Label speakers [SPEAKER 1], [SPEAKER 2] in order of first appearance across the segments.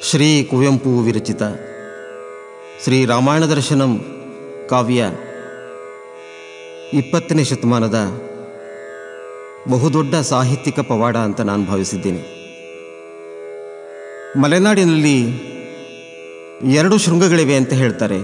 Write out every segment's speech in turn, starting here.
[SPEAKER 1] ಶ್ರೀ ಕುವೆಂಪು ವಿರಚಿತ ಶ್ರೀ ರಾಮಾಯಣ ದರ್ಶನಂ ಕಾವ್ಯ ಇಪ್ಪತ್ತನೇ ಶತಮಾನದ ಬಹುದೊಡ್ಡ ಸಾಹಿತ್ಯಿಕ ಪವಾಡ ಅಂತ ನಾನು ಭಾವಿಸಿದ್ದೇನೆ ಮಲೆನಾಡಿನಲ್ಲಿ ಎರಡು ಶೃಂಗಗಳಿವೆ ಅಂತ ಹೇಳ್ತಾರೆ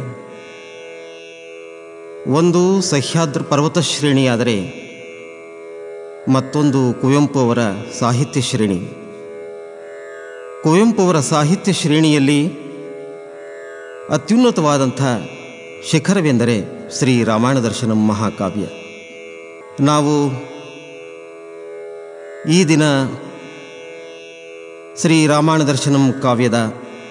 [SPEAKER 1] ಒಂದು ಸಹ್ಯಾದ್ರ ಪರ್ವತ ಶ್ರೇಣಿಯಾದರೆ ಮತ್ತೊಂದು ಕುವೆಂಪು ಅವರ ಸಾಹಿತ್ಯ ಶ್ರೇಣಿ ಕುವೆಂಪು ಅವರ ಸಾಹಿತ್ಯ ಶ್ರೇಣಿಯಲ್ಲಿ ಅತ್ಯುನ್ನತವಾದಂಥ ಶಿಖರವೆಂದರೆ ಶ್ರೀ ರಾಮಾಯಣ ದರ್ಶನಂ ಮಹಾಕಾವ್ಯ ನಾವು ಈ ದಿನ ಶ್ರೀ ರಾಮಾಯಣ ದರ್ಶನಂ ಕಾವ್ಯದ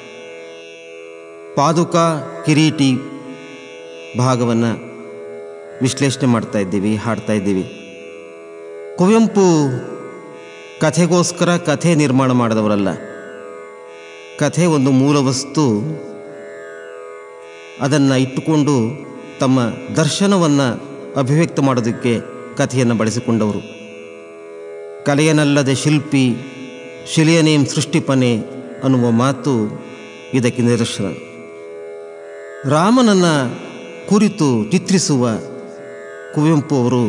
[SPEAKER 1] ಪಾದುಕ ಕಿರೀಟಿ ಭಾಗವನ್ನು ವಿಶ್ಲೇಷಣೆ ಮಾಡ್ತಾ ಇದ್ದೀವಿ ಹಾಡ್ತಾ ಇದ್ದೀವಿ ಕುವೆಂಪು ಕಥೆಗೋಸ್ಕರ ಕಥೆ ನಿರ್ಮಾಣ ಮಾಡಿದವರಲ್ಲ ಕಥೆ ಒಂದು ಮೂಲ ವಸ್ತು ಅದನ್ನು ಇಟ್ಟುಕೊಂಡು ತಮ್ಮ ದರ್ಶನವನ್ನು ಅಭಿವ್ಯಕ್ತ ಮಾಡೋದಕ್ಕೆ ಕಥೆಯನ್ನು ಬಳಸಿಕೊಂಡವರು ಕಲೆಯನಲ್ಲದೆ ಶಿಲ್ಪಿ ಶಿಲೆಯನೇಂ ಸೃಷ್ಟಿಪನೆ ಅನ್ನುವ ಮಾತು ಇದಕ್ಕೆ ನಿದರ್ಶನ ರಾಮನನ್ನು ಕುರಿತು ಚಿತ್ರಿಸುವ ಕುವೆಂಪು ಅವರು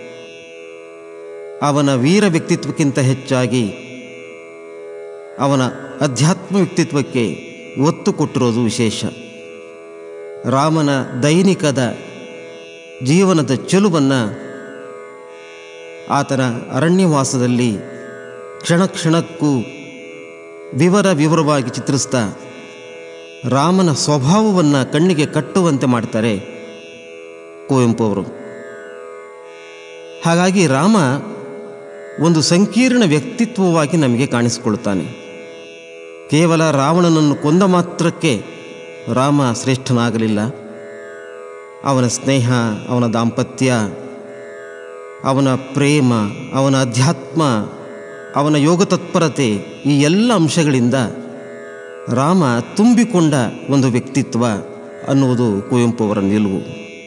[SPEAKER 1] ಅವನ ವೀರ ವ್ಯಕ್ತಿತ್ವಕ್ಕಿಂತ ಹೆಚ್ಚಾಗಿ ಅವನ ಅಧ್ಯಾತ್ಮ ವ್ಯಕ್ತಿತ್ವಕ್ಕೆ ಒತ್ತು ಕೊಟ್ಟಿರೋದು ವಿಶೇಷ ರಾಮನ ದೈನಿಕದ ಜೀವನದ ಚೆಲುವನ್ನು ಆತನ ಅರಣ್ಯವಾಸದಲ್ಲಿ ಕ್ಷಣ ಕ್ಷಣಕ್ಕೂ ವಿವರ ವಿವರವಾಗಿ ಚಿತ್ರಿಸ್ತಾ ರಾಮನ ಸ್ವಭಾವವನ್ನು ಕಣ್ಣಿಗೆ ಕಟ್ಟುವಂತೆ ಮಾಡ್ತಾರೆ ಕುವೆಂಪು ಅವರು ಹಾಗಾಗಿ ರಾಮ ಒಂದು ಸಂಕೀರ್ಣ ವ್ಯಕ್ತಿತ್ವವಾಗಿ ನಮಗೆ ಕಾಣಿಸಿಕೊಳ್ಳುತ್ತಾನೆ ಕೇವಲ ರಾವಣನನ್ನು ಕೊಂದ ಮಾತ್ರಕ್ಕೆ ರಾಮ ಶ್ರೇಷ್ಠನಾಗಲಿಲ್ಲ ಅವನ ಸ್ನೇಹ ಅವನ ದಾಂಪತ್ಯ ಅವನ ಪ್ರೇಮ ಅವನ ಅಧ್ಯಾತ್ಮ ಅವನ ಯೋಗ ತತ್ಪರತೆ ಈ ಎಲ್ಲ ಅಂಶಗಳಿಂದ ರಾಮ ತುಂಬಿಕೊಂಡ ಒಂದು ವ್ಯಕ್ತಿತ್ವ ಅನ್ನುವುದು ಕುವೆಂಪು ಅವರ ನಿಲುವು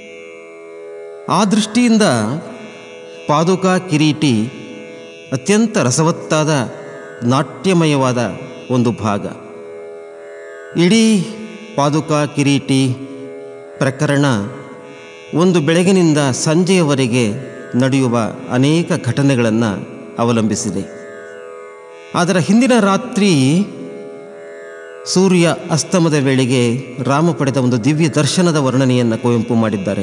[SPEAKER 1] ಆ ದೃಷ್ಟಿಯಿಂದ ಪಾದುಕ ಕಿರೀಟಿ ಅತ್ಯಂತ ರಸವತ್ತಾದ ನಾಟ್ಯಮಯವಾದ ಒಂದು ಭಾಗ ಇಡೀ ಪಾದುಕ ಕಿರೀಟಿ ಪ್ರಕರಣ ಒಂದು ಬೆಳಗಿನಿಂದ ಸಂಜೆಯವರೆಗೆ ನಡೆಯುವ ಅನೇಕ ಘಟನೆಗಳನ್ನು ಅವಲಂಬಿಸಿದೆ ಅದರ ಹಿಂದಿನ ರಾತ್ರಿ ಸೂರ್ಯ ಅಸ್ತಮದ ವೇಳೆಗೆ ರಾಮ ಪಡೆದ ಒಂದು ದಿವ್ಯ ದರ್ಶನದ ವರ್ಣನೆಯನ್ನು ಕುವೆಂಪು ಮಾಡಿದ್ದಾರೆ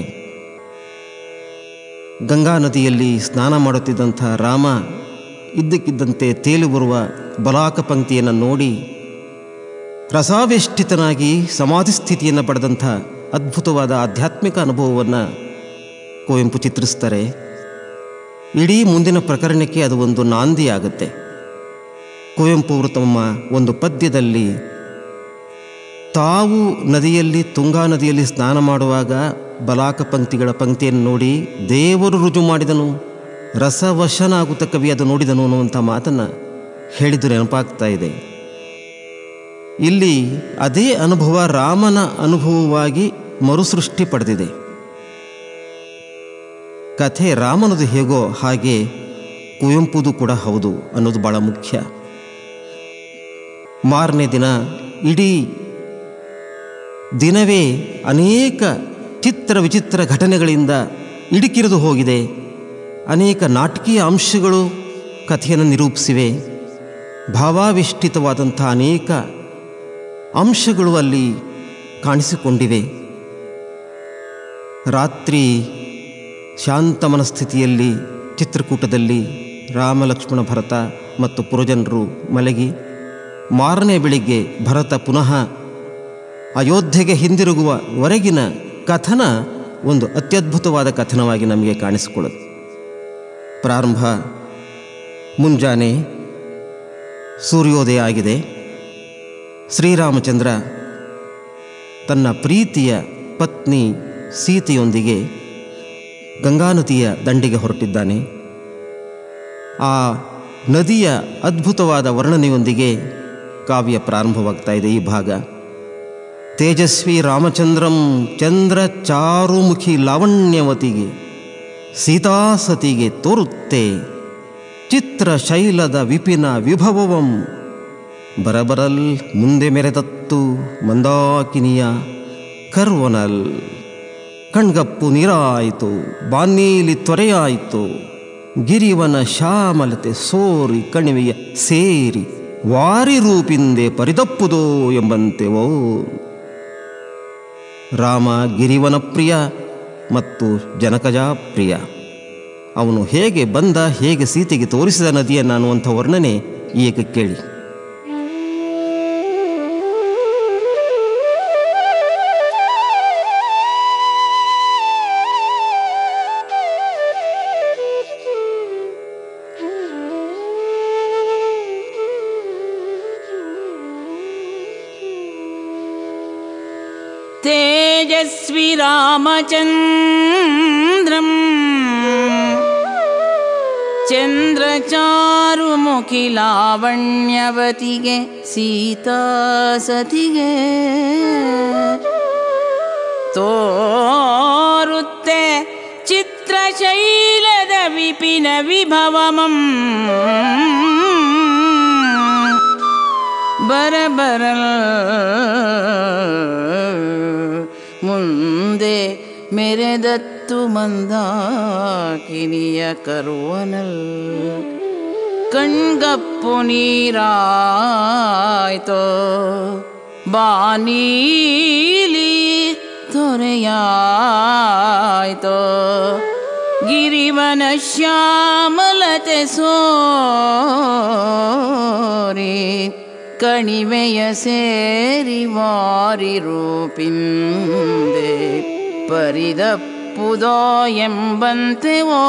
[SPEAKER 1] ಗಂಗಾ ನದಿಯಲ್ಲಿ ಸ್ನಾನ ಮಾಡುತ್ತಿದ್ದಂಥ ರಾಮ ಇದ್ದಕ್ಕಿದ್ದಂತೆ ತೇಲಿ ಬರುವ ಬಲಾಕ ಪಂಕ್ತಿಯನ್ನು ನೋಡಿ ರಸಾವೇಷ್ಟಿತನಾಗಿ ಸಮಾಧಿ ಸ್ಥಿತಿಯನ್ನು ಪಡೆದಂಥ ಅದ್ಭುತವಾದ ಆಧ್ಯಾತ್ಮಿಕ ಅನುಭವವನ್ನು ಕುವೆಂಪು ಚಿತ್ರಿಸ್ತಾರೆ ಇಡೀ ಮುಂದಿನ ಪ್ರಕರಣಕ್ಕೆ ಅದು ಒಂದು ನಾಂದಿ ಆಗುತ್ತೆ ಕುವೆಂಪು ಅವರು ತಮ್ಮ ಒಂದು ಪದ್ಯದಲ್ಲಿ ತಾವು ನದಿಯಲ್ಲಿ ತುಂಗಾ ನದಿಯಲ್ಲಿ ಸ್ನಾನ ಮಾಡುವಾಗ ಬಲಾಕ ಪಂಕ್ತಿಗಳ ಪಂಕ್ತಿಯನ್ನು ನೋಡಿ ದೇವರು ರುಜು ಮಾಡಿದನು ರಸವಶನಾಗುತ್ತ ಕವಿ ಅದು ನೋಡಿದನು ಅನ್ನುವಂಥ ಮಾತನ್ನು ಹೇಳಿದ್ದು ನೆನಪಾಗ್ತಾ ಇದೆ ಇಲ್ಲಿ ಅದೇ ಅನುಭವ ರಾಮನ ಅನುಭವವಾಗಿ ಮರುಸೃಷ್ಟಿ ಪಡೆದಿದೆ ಕಥೆ ರಾಮನದು ಹೇಗೋ ಹಾಗೆ ಕುವೆಂಪುದು ಕೂಡ ಹೌದು ಅನ್ನೋದು ಭಾಳ ಮುಖ್ಯ ಮಾರನೇ ದಿನ ಇಡೀ ದಿನವೇ ಅನೇಕ ಚಿತ್ರ ವಿಚಿತ್ರ ಘಟನೆಗಳಿಂದ ಇಡುಕಿರಿದು ಹೋಗಿದೆ ಅನೇಕ ನಾಟಕೀಯ ಅಂಶಗಳು ಕಥೆಯನ್ನು ನಿರೂಪಿಸಿವೆ ಭಾವಾವಿಷ್ಟಿತವಾದಂಥ ಅನೇಕ ಅಂಶಗಳು ಅಲ್ಲಿ ಕಾಣಿಸಿಕೊಂಡಿವೆ ರಾತ್ರಿ ಶಾಂತ ಮನಸ್ಥಿತಿಯಲ್ಲಿ ಚಿತ್ರಕೂಟದಲ್ಲಿ ರಾಮ ಲಕ್ಷ್ಮಣ ಭರತ ಮತ್ತು ಪುರಜನರು ಮಲಗಿ ಮಾರನೇ ಬೆಳಿಗ್ಗೆ ಭರತ ಪುನಃ ಅಯೋಧ್ಯೆಗೆ ಹಿಂದಿರುಗುವವರೆಗಿನ ಕಥನ ಒಂದು ಅತ್ಯದ್ಭುತವಾದ ಕಥನವಾಗಿ ನಮಗೆ ಕಾಣಿಸಿಕೊಳ್ಳುತ್ತೆ ಪ್ರಾರಂಭ ಮುಂಜಾನೆ ಸೂರ್ಯೋದಯ ಆಗಿದೆ ಶ್ರೀರಾಮಚಂದ್ರ ತನ್ನ ಪ್ರೀತಿಯ ಪತ್ನಿ ಸೀತೆಯೊಂದಿಗೆ ಗಂಗಾ ನದಿಯ ದಂಡಿಗೆ ಹೊರಟಿದ್ದಾನೆ ಆ ನದಿಯ ಅದ್ಭುತವಾದ ವರ್ಣನೆಯೊಂದಿಗೆ ಕಾವ್ಯ ಪ್ರಾರಂಭವಾಗ್ತಾ ಇದೆ ಈ ಭಾಗ ತೇಜಸ್ವಿ ರಾಮಚಂದ್ರಂ ಚಂದ್ರ ಚಾರುಮುಖಿ ಲಾವಣ್ಯವತಿಗೆ ಸೀತಾಸತಿಗೆ ತೋರುತ್ತೆ ಚಿತ್ರ ಶೈಲದ ವಿಪಿನ ವಿಭವವಂ ಬರಬರಲ್ ಮುಂದೆ ಮೆರೆದತ್ತು ಮಂದಾಕಿನಿಯ ಕರ್ವನಲ್ ಕಣ್ಗಪ್ಪು ನೀರಾಯಿತು ಬಾನ್ನೀಲಿ ತ್ವರೆಯಾಯಿತು ಗಿರಿವನ ಶ್ಯಾಮಲತೆ ಸೋರಿ ಕಣಿವೆಯ ಸೇರಿ ವಾರಿ ರೂಪಿಂದೆ ಪರಿದಪ್ಪುದೋ ಎಂಬಂತೆ ಓ ರಾಮ ಗಿರಿವನ ಪ್ರಿಯ ಮತ್ತು ಜನಕಜಾ ಪ್ರಿಯ ಅವನು ಹೇಗೆ ಬಂದ ಹೇಗೆ ಸೀತೆಗೆ ತೋರಿಸಿದ ನದಿಯನ್ನು ಅನ್ನುವಂಥ ವರ್ಣನೆ ಈಗ ಕೇಳಿ
[SPEAKER 2] तेजस्वि रामचन्द्रम् ಚಂದ್ರಚಾರುಮುಖಿಲಾವಣ್ಯವತಿಗೆ ಸೀತಾ ಸತಿಗೆ ತೋರುತ್ತೆ ಚಿತ್ರಶೈಲದ ವಿಪಿನ ವಿಭವಮಂ ಬರಬರಲ್ ಮುಂದೆ ಮೆರೆದತ್ತು ಮಂದಾಕಿನಿಯ ಕರುವನಲ್ ಕಣ್ಗಪ್ಪು ನೀರಾಯ್ತೋ ಬಾನೀಲಿ ತೊರೆಯಾಯ್ತೋ ಗಿರಿವನ ಶ್ಯಾಮಲತೆ ಸೋರಿ ಕಣಿವೆಯ ಸೇರಿ ವಾರಿ ರೂಪಿಂದೆ ಪರಿದಪ್ಪುದೋ ಎಂಬಂತೆ ಓ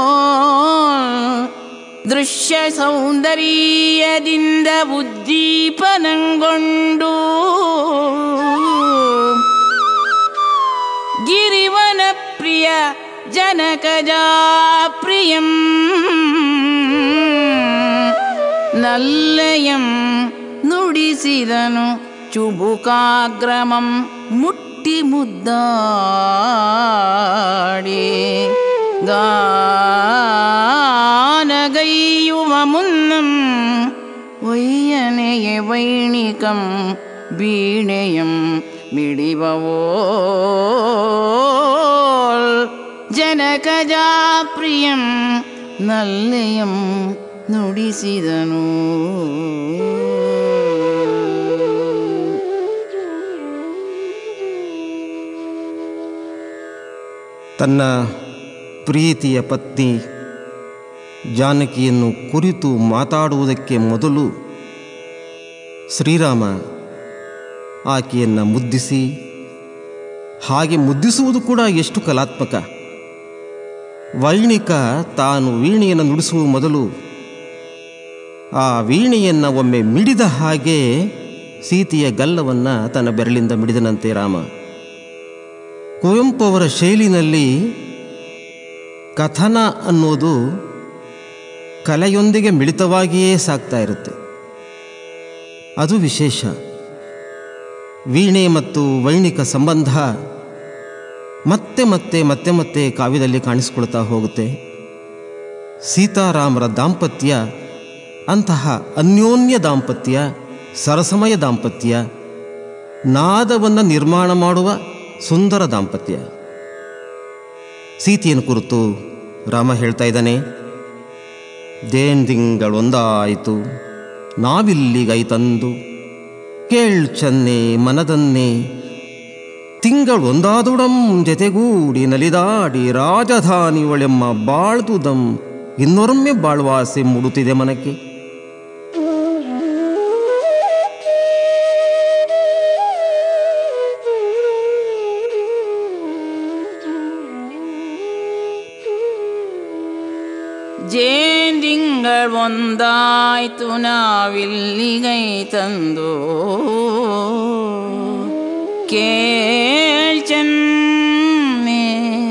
[SPEAKER 2] ದೃಶ್ಯ ಸೌಂದರ್ಯದಿಂದ ಉದ್ದೀಪನಗೊಂಡು ಗಿರಿವನ ಪ್ರಿಯ ಜನಕಜಾ ಪ್ರಿಯಂ ನಲ್ಲಯಂ ನುಡಿಸಿದನು ಚುಬುಕಾಗ್ರಮಂ ಮುಟ್ಟಿ ಮುದ್ದಾಡಿ ಗಾನಗೈಯುವ ಮುನ್ನಂ ಒಯ್ಯನೆಯ ವೈಣಿಕಂ ವೀಣೆಯಂ ಮಿಡಿವವೋ ಜನಕಜಾ ಪ್ರಿಯಂ ನಲ್ಲೆಯಂ ನುಡಿಸಿದನು
[SPEAKER 1] ತನ್ನ ಪ್ರೀತಿಯ ಪತ್ನಿ ಜಾನಕಿಯನ್ನು ಕುರಿತು ಮಾತಾಡುವುದಕ್ಕೆ ಮೊದಲು ಶ್ರೀರಾಮ ಆಕೆಯನ್ನು ಮುದ್ದಿಸಿ ಹಾಗೆ ಮುದ್ದಿಸುವುದು ಕೂಡ ಎಷ್ಟು ಕಲಾತ್ಮಕ ವೈಣಿಕ ತಾನು ವೀಣೆಯನ್ನು ನುಡಿಸುವ ಮೊದಲು ಆ ವೀಣೆಯನ್ನು ಒಮ್ಮೆ ಮಿಡಿದ ಹಾಗೆ ಸೀತೆಯ ಗಲ್ಲವನ್ನು ತನ್ನ ಬೆರಳಿಂದ ಮಿಡಿದನಂತೆ ರಾಮ ಕುವೆಂಪು ಅವರ ಶೈಲಿನಲ್ಲಿ ಕಥನ ಅನ್ನೋದು ಕಲೆಯೊಂದಿಗೆ ಮಿಳಿತವಾಗಿಯೇ ಸಾಗ್ತಾ ಇರುತ್ತೆ ಅದು ವಿಶೇಷ ವೀಣೆ ಮತ್ತು ವೈಣಿಕ ಸಂಬಂಧ ಮತ್ತೆ ಮತ್ತೆ ಮತ್ತೆ ಮತ್ತೆ ಕಾವ್ಯದಲ್ಲಿ ಕಾಣಿಸ್ಕೊಳ್ತಾ ಹೋಗುತ್ತೆ ಸೀತಾರಾಮರ ದಾಂಪತ್ಯ ಅಂತಹ ಅನ್ಯೋನ್ಯ ದಾಂಪತ್ಯ ಸರಸಮಯ ದಾಂಪತ್ಯ ನಾದವನ್ನು ನಿರ್ಮಾಣ ಮಾಡುವ ಸುಂದರ ದಾಂಪತ್ಯ ಸೀತೆಯನ್ನು ಕುರಿತು ರಾಮ ಹೇಳ್ತಾ ಇದ್ದಾನೆ ದೇಂದಿಂಗಳೊಂದಾಯಿತು ನಾವಿಲ್ಲಿಗೈತಂದು ಕೇಳ್ಚನ್ನೆ ಮನದನ್ನೇ ತಿಂಗಳೊಂದಾದುಡಂ ಜತೆಗೂಡಿ ನಲಿದಾಡಿ ರಾಜಧಾನಿ ಒಳೆಮ್ಮ ಬಾಳ್ದುದಂ ಇನ್ನೊರೊಮ್ಮೆ ಬಾಳ್ವಾಸೆ ಮುಡುತ್ತಿದೆ ಮನಕ್ಕೆ
[SPEAKER 2] ಜೇಂದಿಂಗಳ್ ಒಂದಾಯ್ತು ನಾವಿಲ್ಲಿಗೈ ತಂದು ಕೇಳ್ಚನ್ನೆ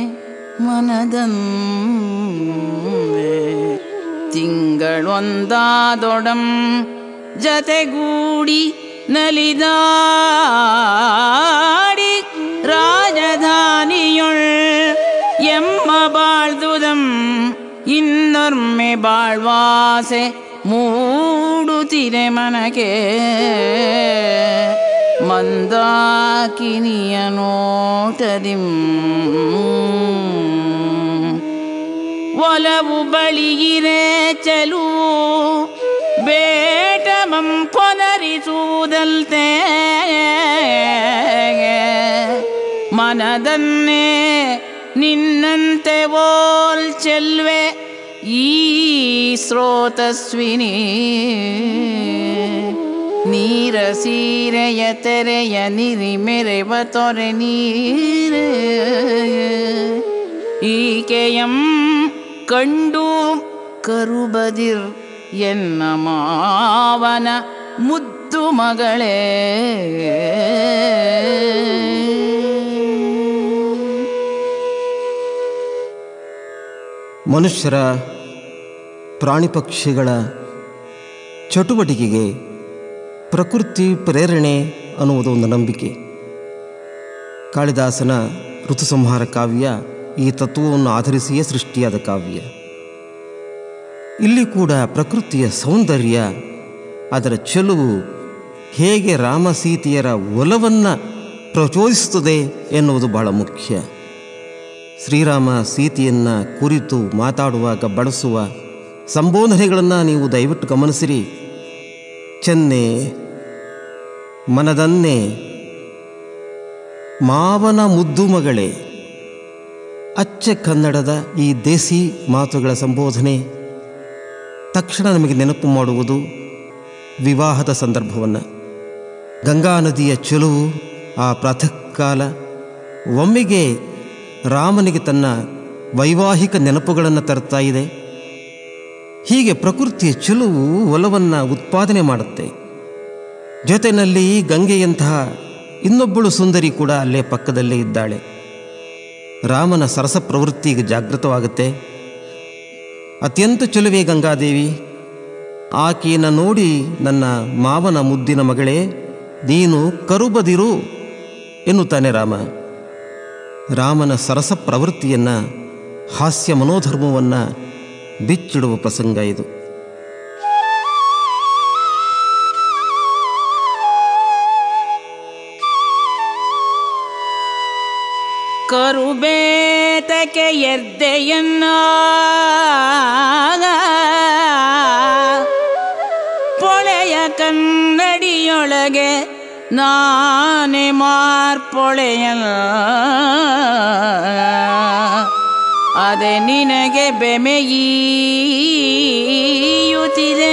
[SPEAKER 2] ಮನದನ್ನೇ ತಿಂಗಳೊಂದಾದೊಡಂ ಜತೆಗೂಡಿ ನಲಿದಾಡಿ ರಾಜಧಾನಿಯೊಳ್ ಎಮ್ಮ ಬಾಳ್ದುದಂ ಇನ್ನೊರ್ಮೆ ಬಾಳ್ವಾಸೆ ಮೂಡುತ್ತಿರೆ ಮನಗೆ ಮಂದಾಕಿನಿಯ ನೋಟದಿಂ ಒಲವು ಬಳಿಗಿರೆ ಚಲು ಬೇಟಮಂ ಪೊನರಿಸುವುದಲ್ತೆ ಮನದನ್ನೇ ನಿನ್ನಂತೆ ಓಲ್ ಚೆಲ್ವೆ ಈ ಸ್ರೋತಸ್ವಿನಿ ನೀರ ಸೀರೆಯ ತೆರೆಯ ನಿರಿ ಮೆರೆವ ತೊರೆ ನೀರೆ ಈಕೆಯಂ ಕಂಡು ಕರುಬದಿರ್ ಎನ್ನ ಮಾವನ ಮುದ್ದು ಮಗಳೇ
[SPEAKER 1] ಮನುಷ್ಯರ ಪ್ರಾಣಿ ಪಕ್ಷಿಗಳ ಚಟುವಟಿಕೆಗೆ ಪ್ರಕೃತಿ ಪ್ರೇರಣೆ ಅನ್ನುವುದು ಒಂದು ನಂಬಿಕೆ ಕಾಳಿದಾಸನ ಋತುಸಂಹಾರ ಕಾವ್ಯ ಈ ತತ್ವವನ್ನು ಆಧರಿಸಿಯೇ ಸೃಷ್ಟಿಯಾದ ಕಾವ್ಯ ಇಲ್ಲಿ ಕೂಡ ಪ್ರಕೃತಿಯ ಸೌಂದರ್ಯ ಅದರ ಚೆಲುವು ಹೇಗೆ ರಾಮ ಸೀತೆಯರ ಒಲವನ್ನು ಪ್ರಚೋದಿಸುತ್ತದೆ ಎನ್ನುವುದು ಬಹಳ ಮುಖ್ಯ ಶ್ರೀರಾಮ ಸೀತೆಯನ್ನು ಕುರಿತು ಮಾತಾಡುವಾಗ ಬಳಸುವ ಸಂಬೋಧನೆಗಳನ್ನು ನೀವು ದಯವಿಟ್ಟು ಗಮನಿಸಿರಿ ಚೆನ್ನೆ ಮನದನ್ನೇ ಮಾವನ ಮುದ್ದು ಮಗಳೇ ಅಚ್ಚ ಕನ್ನಡದ ಈ ದೇಸಿ ಮಾತುಗಳ ಸಂಬೋಧನೆ ತಕ್ಷಣ ನಮಗೆ ನೆನಪು ಮಾಡುವುದು ವಿವಾಹದ ಸಂದರ್ಭವನ್ನು ಗಂಗಾ ನದಿಯ ಚೆಲುವು ಆ ಪ್ರಾತಃ ಕಾಲ ಒಮ್ಮೆಗೆ ರಾಮನಿಗೆ ತನ್ನ ವೈವಾಹಿಕ ನೆನಪುಗಳನ್ನು ತರ್ತಾ ಇದೆ ಹೀಗೆ ಪ್ರಕೃತಿಯ ಚೆಲುವು ಒಲವನ್ನು ಉತ್ಪಾದನೆ ಮಾಡುತ್ತೆ ಜೊತೆಯಲ್ಲಿ ಗಂಗೆಯಂತಹ ಇನ್ನೊಬ್ಬಳು ಸುಂದರಿ ಕೂಡ ಅಲ್ಲೇ ಪಕ್ಕದಲ್ಲೇ ಇದ್ದಾಳೆ ರಾಮನ ಸರಸ ಪ್ರವೃತ್ತಿ ಈಗ ಜಾಗೃತವಾಗುತ್ತೆ ಅತ್ಯಂತ ಚೆಲುವೆ ಗಂಗಾದೇವಿ ಆಕೆಯನ್ನು ನೋಡಿ ನನ್ನ ಮಾವನ ಮುದ್ದಿನ ಮಗಳೇ ನೀನು ಕರುಬದಿರು ಎನ್ನುತ್ತಾನೆ ರಾಮ ರಾಮನ ಸರಸ ಪ್ರವೃತ್ತಿಯನ್ನು ಹಾಸ್ಯ ಮನೋಧರ್ಮವನ್ನು ಬಿಚ್ಚಿಡುವ ಪ್ರಸಂಗ ಇದು
[SPEAKER 2] ಕರುಬೇತಕ್ಕೆ ಎದ್ದೆಯನ್ನ ಪೊಳೆಯ ಕನ್ನಡಿಯೊಳಗೆ ನಾನೇ ಮಾರ್ಪೊಳೆಯಲ್ಲ ಅದೆ ನಿನಗೆ ಬೆಮೆಯೀಯುತ್ತಿದೆ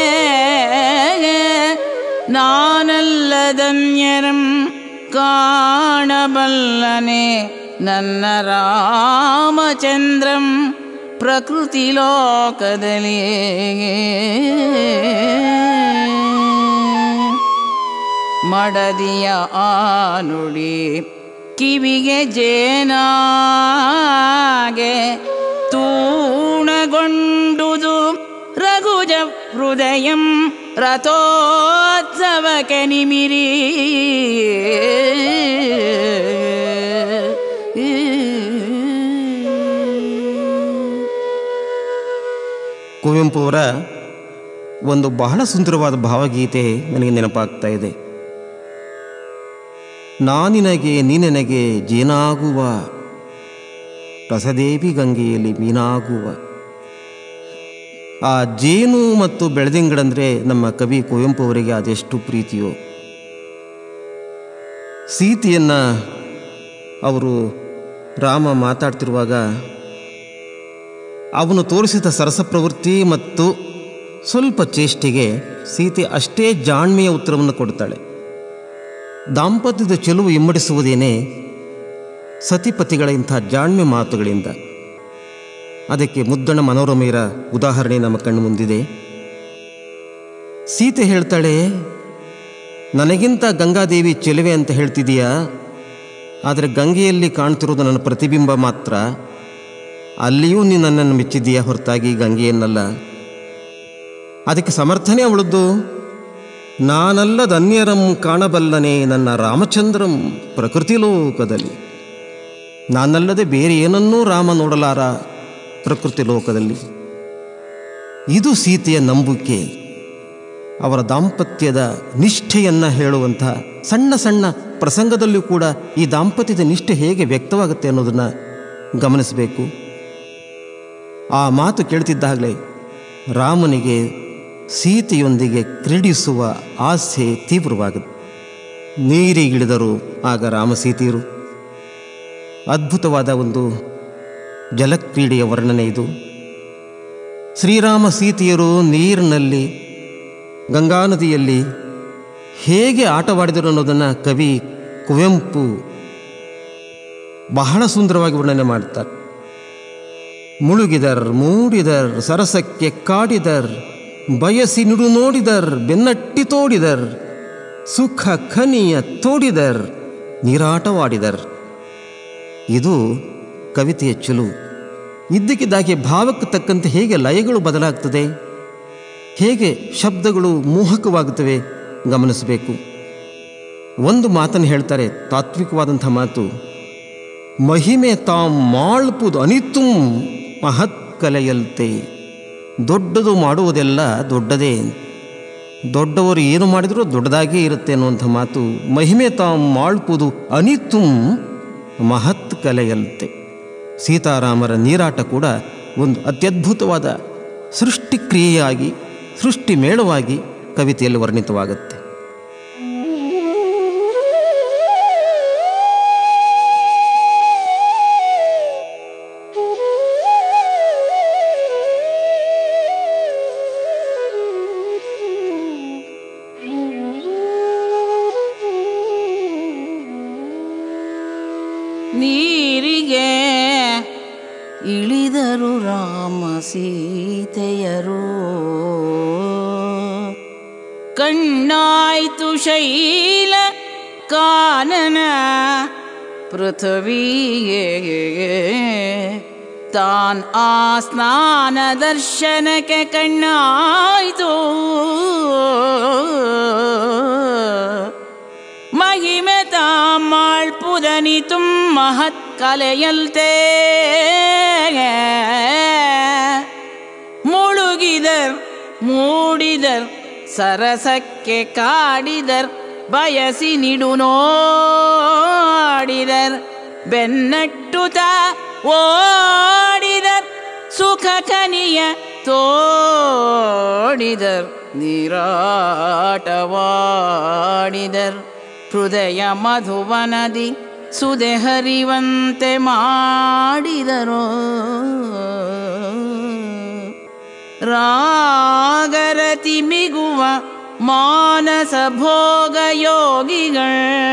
[SPEAKER 2] ನಾನಲ್ಲದನ್ಯರಂ ಕಾಣಬಲ್ಲನೆ ನನ್ನ ರಾಮಚಂದ್ರಂ ಪ್ರಕೃತಿ ಲೋಕದಲ್ಲಿ ಮಡದಿಯ ಆನುಡಿ ಕಿವಿಗೆ ಜೇನಾಗೆ ತೂಣಗೊಂಡುದು ರಘುಜ ಹೃದಯಂ ರಥೋತ್ಸವಕ್ಕೆ ನಿಮಿರಿ
[SPEAKER 1] ಕುವೆಂಪು ಅವರ ಒಂದು ಬಹಳ ಸುಂದರವಾದ ಭಾವಗೀತೆ ನನಗೆ ನೆನಪಾಗ್ತಾ ಇದೆ ನಾನಿನಗೆ ನೀನೆನಗೆ ಜೇನಾಗುವ ರಸದೇವಿ ಗಂಗೆಯಲ್ಲಿ ಮೀನಾಗುವ ಆ ಜೇನು ಮತ್ತು ಬೆಳೆದಿಂಗಳಂದರೆ ನಮ್ಮ ಕವಿ ಕುವೆಂಪು ಅವರಿಗೆ ಅದೆಷ್ಟು ಪ್ರೀತಿಯೋ ಸೀತೆಯನ್ನು ಅವರು ರಾಮ ಮಾತಾಡ್ತಿರುವಾಗ ಅವನು ತೋರಿಸಿದ ಸರಸ ಪ್ರವೃತ್ತಿ ಮತ್ತು ಸ್ವಲ್ಪ ಚೇಷ್ಟೆಗೆ ಸೀತೆ ಅಷ್ಟೇ ಜಾಣ್ಮೆಯ ಉತ್ತರವನ್ನು ಕೊಡ್ತಾಳೆ ದಾಂಪತ್ಯದ ಚೆಲುವು ಇಮ್ಮಡಿಸುವುದೇನೆ ಸತಿಪತಿಗಳ ಇಂಥ ಜಾಣ್ಮೆ ಮಾತುಗಳಿಂದ ಅದಕ್ಕೆ ಮುದ್ದಣ ಮನೋರಮೆಯರ ಉದಾಹರಣೆ ನಮ್ಮ ಕಣ್ಣು ಮುಂದಿದೆ ಸೀತೆ ಹೇಳ್ತಾಳೆ ನನಗಿಂತ ಗಂಗಾದೇವಿ ಚೆಲುವೆ ಅಂತ ಹೇಳ್ತಿದೀಯಾ ಆದರೆ ಗಂಗೆಯಲ್ಲಿ ಕಾಣ್ತಿರೋದು ನನ್ನ ಪ್ರತಿಬಿಂಬ ಮಾತ್ರ ಅಲ್ಲಿಯೂ ನೀನು ನನ್ನನ್ನು ಮೆಚ್ಚಿದ್ದೀಯಾ ಹೊರತಾಗಿ ಗಂಗೆಯನ್ನಲ್ಲ ಅದಕ್ಕೆ ಸಮರ್ಥನೆ ಅವಳದ್ದು ನಾನಲ್ಲದನ್ಯರಂ ಕಾಣಬಲ್ಲನೆ ನನ್ನ ರಾಮಚಂದ್ರಂ ಪ್ರಕೃತಿ ಲೋಕದಲ್ಲಿ ನಾನಲ್ಲದೆ ಬೇರೆ ಏನನ್ನೂ ರಾಮ ನೋಡಲಾರ ಪ್ರಕೃತಿ ಲೋಕದಲ್ಲಿ ಇದು ಸೀತೆಯ ನಂಬಿಕೆ ಅವರ ದಾಂಪತ್ಯದ ನಿಷ್ಠೆಯನ್ನು ಹೇಳುವಂಥ ಸಣ್ಣ ಸಣ್ಣ ಪ್ರಸಂಗದಲ್ಲೂ ಕೂಡ ಈ ದಾಂಪತ್ಯದ ನಿಷ್ಠೆ ಹೇಗೆ ವ್ಯಕ್ತವಾಗುತ್ತೆ ಅನ್ನೋದನ್ನು ಗಮನಿಸಬೇಕು ಆ ಮಾತು ಕೇಳ್ತಿದ್ದಾಗಲೇ ರಾಮನಿಗೆ ಸೀತೆಯೊಂದಿಗೆ ಕ್ರೀಡಿಸುವ ಆಸೆ ತೀವ್ರವಾಗುತ್ತೆ ನೀರಿಗಿಳಿದರು ಆಗ ರಾಮ ಸೀತೆಯರು ಅದ್ಭುತವಾದ ಒಂದು ಜಲಕ್ರೀಡೆಯ ವರ್ಣನೆ ಇದು ಶ್ರೀರಾಮ ಸೀತೆಯರು ನೀರಿನಲ್ಲಿ ಗಂಗಾ ನದಿಯಲ್ಲಿ ಹೇಗೆ ಆಟವಾಡಿದರು ಅನ್ನೋದನ್ನು ಕವಿ ಕುವೆಂಪು ಬಹಳ ಸುಂದರವಾಗಿ ವರ್ಣನೆ ಮಾಡ್ತಾರೆ ಮುಳುಗಿದರ್ ಮೂಡಿದರ್ ಸರಸಕ್ಕೆ ಕಾಡಿದರ್ ಬಯಸಿ ನುಡು ನೋಡಿದರ್ ಬೆನ್ನಟ್ಟಿ ತೋಡಿದರ್ ಸುಖ ಖನಿಯ ತೋಡಿದರ್ ನೀರಾಟವಾಡಿದರ್ ಇದು ಕವಿತೆಯ ಚುಲು ಇದ್ದಕ್ಕಿದ್ದಾಗೆ ಭಾವಕ್ಕೆ ತಕ್ಕಂತೆ ಹೇಗೆ ಲಯಗಳು ಬದಲಾಗ್ತದೆ ಹೇಗೆ ಶಬ್ದಗಳು ಮೋಹಕವಾಗುತ್ತವೆ ಗಮನಿಸಬೇಕು ಒಂದು ಮಾತನ್ನು ಹೇಳ್ತಾರೆ ತಾತ್ವಿಕವಾದಂಥ ಮಾತು ಮಹಿಮೆ ತಾಂ ಮಾಳ್ಪುದು ಅನಿತುಂ ಮಹತ್ ಕಲೆಯಲ್ತೆ ದೊಡ್ಡದು ಮಾಡುವುದೆಲ್ಲ ದೊಡ್ಡದೇ ದೊಡ್ಡವರು ಏನು ಮಾಡಿದರೂ ದೊಡ್ಡದಾಗೇ ಇರುತ್ತೆ ಅನ್ನುವಂಥ ಮಾತು ಮಹಿಮೆ ತಾಂ ಮಾಳ್ಪುದು ಅನಿತುಂ ಮಹತ್ ಕಲೆಯಲ್ತೆ ಸೀತಾರಾಮರ ನೀರಾಟ ಕೂಡ ಒಂದು ಅತ್ಯದ್ಭುತವಾದ ಸೃಷ್ಟಿಕ್ರಿಯೆಯಾಗಿ ಸೃಷ್ಟಿ ಮೇಳವಾಗಿ ಕವಿತೆಯಲ್ಲಿ ವರ್ಣಿತವಾಗುತ್ತೆ
[SPEAKER 2] ನೀರಿಗೆ ಇಳಿದರು ರಾಮ ಸೀತೆಯರು ಕಣ್ಣಾಯ್ತು ಶೈಲ ಕಾನನ ಪೃಥ್ವಿಗೆ ತಾನ್ ಆ ಸ್ನಾನ ದರ್ಶನಕ್ಕೆ ಕಣ್ಣಾಯ್ತು ಮಹಿಮೆ ತಾಮಾಳ್ಪುದನಿ ತುಂ ಮಹತ್ ಕಲೆಯಲ್ತೆ ಮುಳುಗಿದರ್ ಮೂಡಿದರ್ ಸರಸಕ್ಕೆ ಕಾಡಿದರ್ ಬಯಸಿ ನಿಡು ನೋಡಿದರ್ ಬೆನ್ನಟ್ಟುತ ಓಡಿದರ್ ಸುಖ ಕನಿಯ ತೋಡಿದರ್ ನೀರಾಟವಾಡಿದರ್ ಹೃದಯ ಮಧುವನದಿ ಸುದೆ ಹರಿವಂತೆ ಮಾಡಿದರು ರಾಗರತಿ ಮಿಗುವ ಮಾನಸ ಭೋಗ ಯೋಗಿಗಳ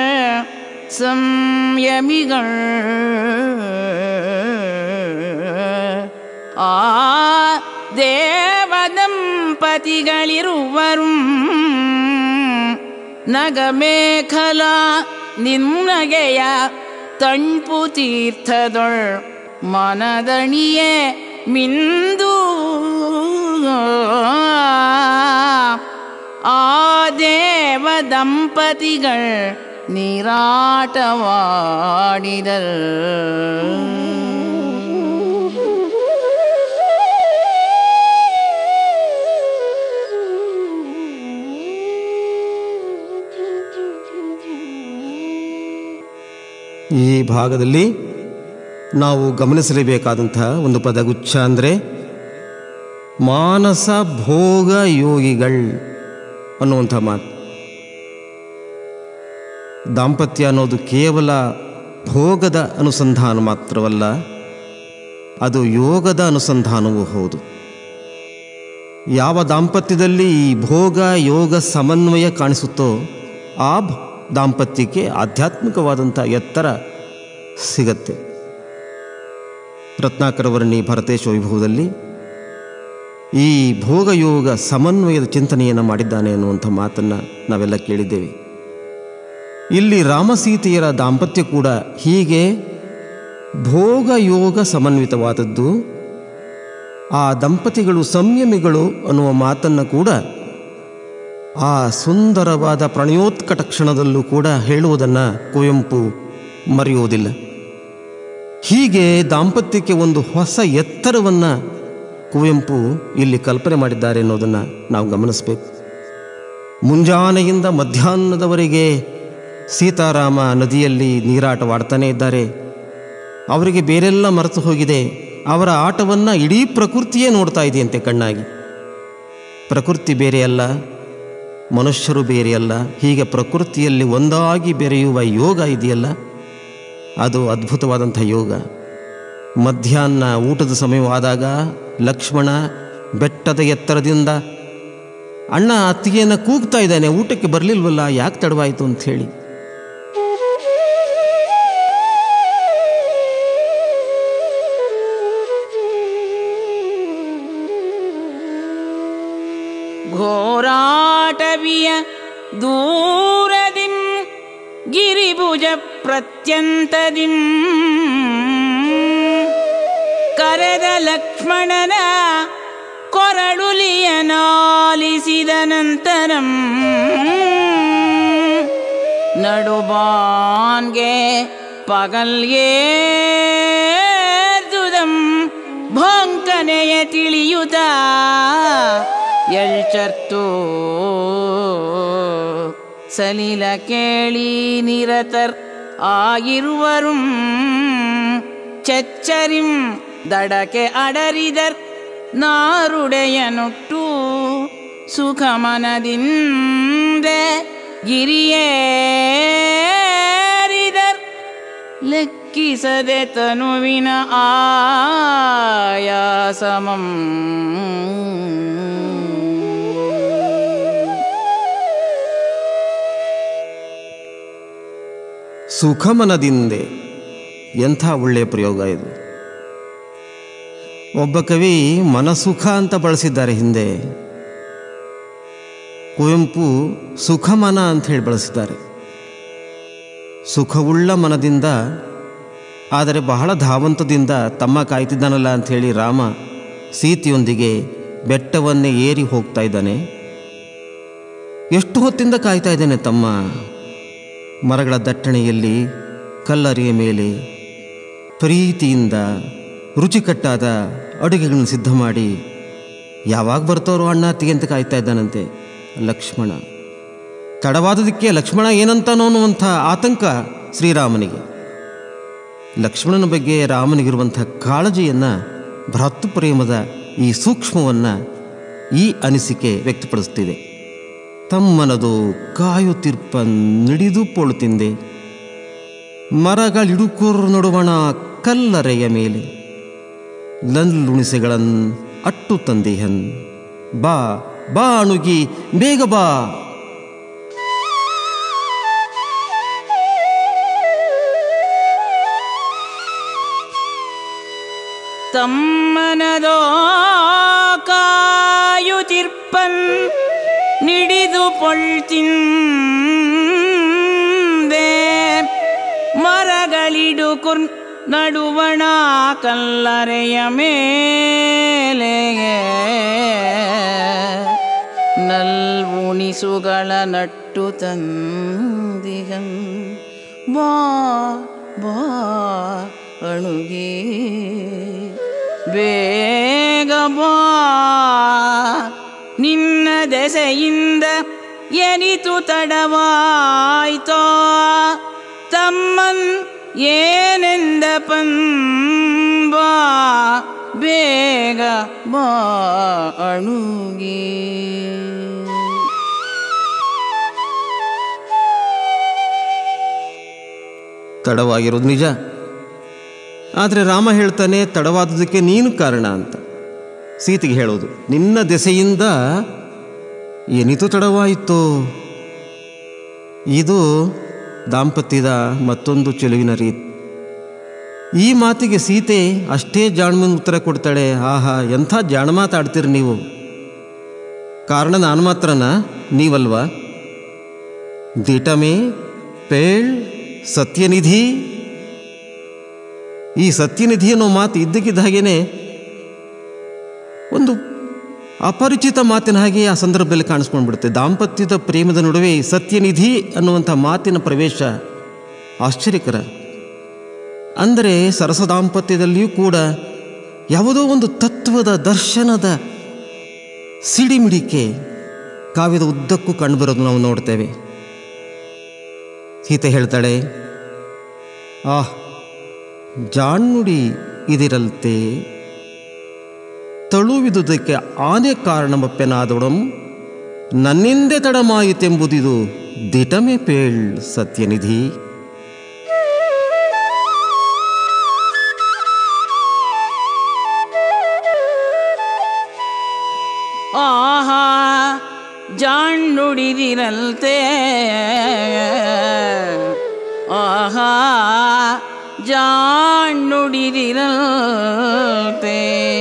[SPEAKER 2] ಸಂಯಮಿಗಳ ಆ ದೇವದಂಪತಿಗಳಿರುವರು ನಗಮೇಖಲ ನಿನ್ನಗೆಯ ತಣ್ಪು ತೀರ್ಥದೊಳ್ ಮನದಣಿಯೇ ಮಿಂದು ಆ ದೇವ ದಂಪತಿಗಳ್ ನೀರಾಟವಾಡಿದರ್
[SPEAKER 1] ಈ ಭಾಗದಲ್ಲಿ ನಾವು ಗಮನಿಸಲೇಬೇಕಾದಂತಹ ಒಂದು ಪದಗುಚ್ಛ ಅಂದರೆ ಮಾನಸ ಭೋಗ ಯೋಗಿಗಳ್ ಅನ್ನುವಂಥ ಮಾತು ದಾಂಪತ್ಯ ಅನ್ನೋದು ಕೇವಲ ಭೋಗದ ಅನುಸಂಧಾನ ಮಾತ್ರವಲ್ಲ ಅದು ಯೋಗದ ಅನುಸಂಧಾನವೂ ಹೌದು ಯಾವ ದಾಂಪತ್ಯದಲ್ಲಿ ಈ ಭೋಗ ಯೋಗ ಸಮನ್ವಯ ಕಾಣಿಸುತ್ತೋ ಆ ಭ- ದಾಂಪತ್ಯಕ್ಕೆ ಆಧ್ಯಾತ್ಮಿಕವಾದಂಥ ಎತ್ತರ ಸಿಗತ್ತೆ ರತ್ನಾಕರ ವರ್ಣಿ ಭರತೇಶ ವೈಭವದಲ್ಲಿ ಈ ಭೋಗಯೋಗ ಸಮನ್ವಯದ ಚಿಂತನೆಯನ್ನು ಮಾಡಿದ್ದಾನೆ ಅನ್ನುವಂಥ ಮಾತನ್ನು ನಾವೆಲ್ಲ ಕೇಳಿದ್ದೇವೆ ಇಲ್ಲಿ ರಾಮಸೀತೆಯರ ದಾಂಪತ್ಯ ಕೂಡ ಹೀಗೆ ಭೋಗಯೋಗ ಸಮನ್ವಿತವಾದದ್ದು ಆ ದಂಪತಿಗಳು ಸಂಯಮಿಗಳು ಅನ್ನುವ ಮಾತನ್ನು ಕೂಡ ಆ ಸುಂದರವಾದ ಪ್ರಣಯೋತ್ಕಟ ಕ್ಷಣದಲ್ಲೂ ಕೂಡ ಹೇಳುವುದನ್ನು ಕುವೆಂಪು ಮರೆಯುವುದಿಲ್ಲ ಹೀಗೆ ದಾಂಪತ್ಯಕ್ಕೆ ಒಂದು ಹೊಸ ಎತ್ತರವನ್ನು ಕುವೆಂಪು ಇಲ್ಲಿ ಕಲ್ಪನೆ ಮಾಡಿದ್ದಾರೆ ಅನ್ನೋದನ್ನು ನಾವು ಗಮನಿಸಬೇಕು ಮುಂಜಾನೆಯಿಂದ ಮಧ್ಯಾಹ್ನದವರೆಗೆ ಸೀತಾರಾಮ ನದಿಯಲ್ಲಿ ನೀರಾಟವಾಡ್ತಾನೇ ಇದ್ದಾರೆ ಅವರಿಗೆ ಬೇರೆಲ್ಲ ಮರೆತು ಹೋಗಿದೆ ಅವರ ಆಟವನ್ನು ಇಡೀ ಪ್ರಕೃತಿಯೇ ನೋಡ್ತಾ ಇದೆಯಂತೆ ಕಣ್ಣಾಗಿ ಪ್ರಕೃತಿ ಬೇರೆಯಲ್ಲ ಮನುಷ್ಯರು ಬೇರೆಯಲ್ಲ ಹೀಗೆ ಪ್ರಕೃತಿಯಲ್ಲಿ ಒಂದಾಗಿ ಬೆರೆಯುವ ಯೋಗ ಇದೆಯಲ್ಲ ಅದು ಅದ್ಭುತವಾದಂಥ ಯೋಗ ಮಧ್ಯಾಹ್ನ ಊಟದ ಸಮಯವಾದಾಗ ಲಕ್ಷ್ಮಣ ಬೆಟ್ಟದ ಎತ್ತರದಿಂದ ಅಣ್ಣ ಅತ್ತಿಗೆಯನ್ನು ಕೂಗ್ತಾ ಇದ್ದಾನೆ ಊಟಕ್ಕೆ ಬರಲಿಲ್ವಲ್ಲ ಯಾಕೆ ತಡವಾಯಿತು ಅಂತ ಹೇಳಿ
[SPEAKER 2] ಘೋರಾಟವಿಯ ದೂರದಿಂ ಗಿರಿಭುಜ ಪ್ರತ್ಯಂತದಿಂ ಕರೆದ ಲಕ್ಷ್ಮಣನ ಕೊರಳುಲಿಯ ನಾಲಿಸಿದ ನಂತರಂ ನಡುಬಾನ್ಗೆ ಪಗಲ್ಯೇರ್ದುದಂ ಭೋಂಕನೆಯ ತಿಳಿಯುತ್ತ ಎಳ್ಚರ್ತು ಸಲಿಲ ಕೇಳಿ ನಿರತರ್ ಆಗಿರುವರುಂ ಚಚ್ಚರಿಂ ದಡಕೆ ಅಡರಿದರ್ ನಾರುಡೆಯನುಟ್ಟು ಸುಖಮನದಿಂದೆ ಗಿರಿಯೇರಿದರ್ ಲೆಕ್ಕಿಸದೆ ತನುವಿನ ಆಯಾಸಮಂ
[SPEAKER 1] ಸುಖಮನದಿಂದೆ ಎಂಥ ಒಳ್ಳೆಯ ಪ್ರಯೋಗ ಇದು ಒಬ್ಬ ಕವಿ ಮನಸುಖ ಅಂತ ಬಳಸಿದ್ದಾರೆ ಹಿಂದೆ ಕುವೆಂಪು ಸುಖಮನ ಅಂತ ಹೇಳಿ ಬಳಸಿದ್ದಾರೆ ಸುಖವುಳ್ಳ ಮನದಿಂದ ಆದರೆ ಬಹಳ ಧಾವಂತದಿಂದ ತಮ್ಮ ಕಾಯ್ತಿದ್ದಾನಲ್ಲ ಅಂಥೇಳಿ ರಾಮ ಸೀತೆಯೊಂದಿಗೆ ಬೆಟ್ಟವನ್ನೇ ಏರಿ ಹೋಗ್ತಾ ಇದ್ದಾನೆ ಎಷ್ಟು ಹೊತ್ತಿಂದ ಕಾಯ್ತಾ ಇದ್ದಾನೆ ತಮ್ಮ ಮರಗಳ ದಟ್ಟಣೆಯಲ್ಲಿ ಕಲ್ಲರಿಯ ಮೇಲೆ ಪ್ರೀತಿಯಿಂದ ರುಚಿಕಟ್ಟಾದ ಅಡುಗೆಗಳನ್ನು ಸಿದ್ಧ ಮಾಡಿ ಯಾವಾಗ ಬರ್ತಾರೋ ಅಣ್ಣ ಅತ್ತಿಗೆ ಅಂತ ಕಾಯ್ತಾ ಇದ್ದಾನಂತೆ ಲಕ್ಷ್ಮಣ ತಡವಾದದಕ್ಕೆ ಲಕ್ಷ್ಮಣ ಏನಂತಾನೋ ಅನ್ನುವಂಥ ಆತಂಕ ಶ್ರೀರಾಮನಿಗೆ ಲಕ್ಷ್ಮಣನ ಬಗ್ಗೆ ರಾಮನಿಗಿರುವಂಥ ಕಾಳಜಿಯನ್ನು ಭ್ರಾತೃಪ್ರೇಮದ ಈ ಸೂಕ್ಷ್ಮವನ್ನು ಈ ಅನಿಸಿಕೆ ವ್ಯಕ್ತಪಡಿಸ್ತಿದೆ ತಮ್ಮನದು ಕಾಯುತ್ತಿರ್ಪ ನಿಡಿದು ಪೊಳುತ್ತಿಂದೆ ಮರಗಳಿಡುಕೋರ್ ನಡುವಣ ಕಲ್ಲರೆಯ ಮೇಲೆ ಲಲ್ಲುಣಿಸೆಗಳನ್ ಅಟ್ಟು ತಂದೆಹನ್ ಬಾ ಬಾ ಅಣುಗಿ ಬೇಗ ಬಾ
[SPEAKER 2] ತಮ್ಮನದೋ ಕಾಯುತಿರ್ಪನ್ ನಿಡಿದು ಪೊಳ್ತಿಂದೆ ಮರಗಳಿಡು ಕುರ್ ನಡುವಣ ಕಲ್ಲರೆಯ ಮೇಲೆ ನಲ್ವುಣಿಸುಗಳ ನಟ್ಟು ತಂದಿಗನ್ ಬಾ ಬಾ ಅಣುಗೆ ಬೇಗ ಬಾ ನಿನ್ನ ದೆಸೆಯಿಂದ ಎನಿತು ತಡವಾಯ್ತೋ ತಮ್ಮನ್ ಏನೆಂದ ಬಾ ಬೇಗ ಬಾ ಅಣುಗೆ
[SPEAKER 1] ತಡವಾಗಿರೋದು ನಿಜ ಆದರೆ ರಾಮ ಹೇಳ್ತಾನೆ ತಡವಾದದಕ್ಕೆ ನೀನು ಕಾರಣ ಅಂತ ಸೀತೆಗೆ ಹೇಳೋದು ನಿನ್ನ ದೆಸೆಯಿಂದ ಏನಿತು ತಡವಾಯಿತು ಇದು ದಾಂಪತ್ಯದ ಮತ್ತೊಂದು ಚೆಲುವಿನ ರೀತಿ ಈ ಮಾತಿಗೆ ಸೀತೆ ಅಷ್ಟೇ ಜಾಣ್ಮನ್ ಉತ್ತರ ಕೊಡ್ತಾಳೆ ಆಹಾ ಎಂಥ ಜಾಣ ಮಾತಾಡ್ತೀರಿ ನೀವು ಕಾರಣ ನಾನು ಮಾತ್ರನಾ ನೀವಲ್ವಾ ದಿಟಮೇ ಪೇಳ್ ಸತ್ಯನಿಧಿ ಈ ಸತ್ಯನಿಧಿ ಅನ್ನೋ ಮಾತು ಇದ್ದಕ್ಕಿದ್ದ ಹಾಗೇನೆ ಒಂದು ಅಪರಿಚಿತ ಮಾತಿನ ಹಾಗೆ ಆ ಸಂದರ್ಭದಲ್ಲಿ ಕಾಣಿಸ್ಕೊಂಡ್ಬಿಡುತ್ತೆ ದಾಂಪತ್ಯದ ಪ್ರೇಮದ ನಡುವೆ ಈ ಸತ್ಯನಿಧಿ ಅನ್ನುವಂಥ ಮಾತಿನ ಪ್ರವೇಶ ಆಶ್ಚರ್ಯಕರ ಅಂದರೆ ಸರಸ ದಾಂಪತ್ಯದಲ್ಲಿಯೂ ಕೂಡ ಯಾವುದೋ ಒಂದು ತತ್ವದ ದರ್ಶನದ ಸಿಡಿಮಿಡಿಕೆ ಕಾವ್ಯದ ಉದ್ದಕ್ಕೂ ಕಂಡುಬರೋದು ನಾವು ನೋಡ್ತೇವೆ ಸೀತೆ ಹೇಳ್ತಾಳೆ ಆಹ್ ಜಾಣ್ನುಡಿ ಇದಿರಲ್ತೆ ತಳುವಿದುದಕ್ಕೆ ಆನೆ ಕಾರಣಮಪ್ಪೆನಾದೊಡಂ ನನ್ನಿಂದೆ ತಡಮಾಯಿತೆಂಬುದಿದು ದಿಟಮೆ ಪೇಳ್ ಸತ್ಯನಿಧಿ
[SPEAKER 2] ಆಹಾ ಜಾಣ್ಣುಡಿದಿರಲ್ತೆ ಆಹಾ ಜಾಣ್ಣುಡಿದಿರಲ್ತೆ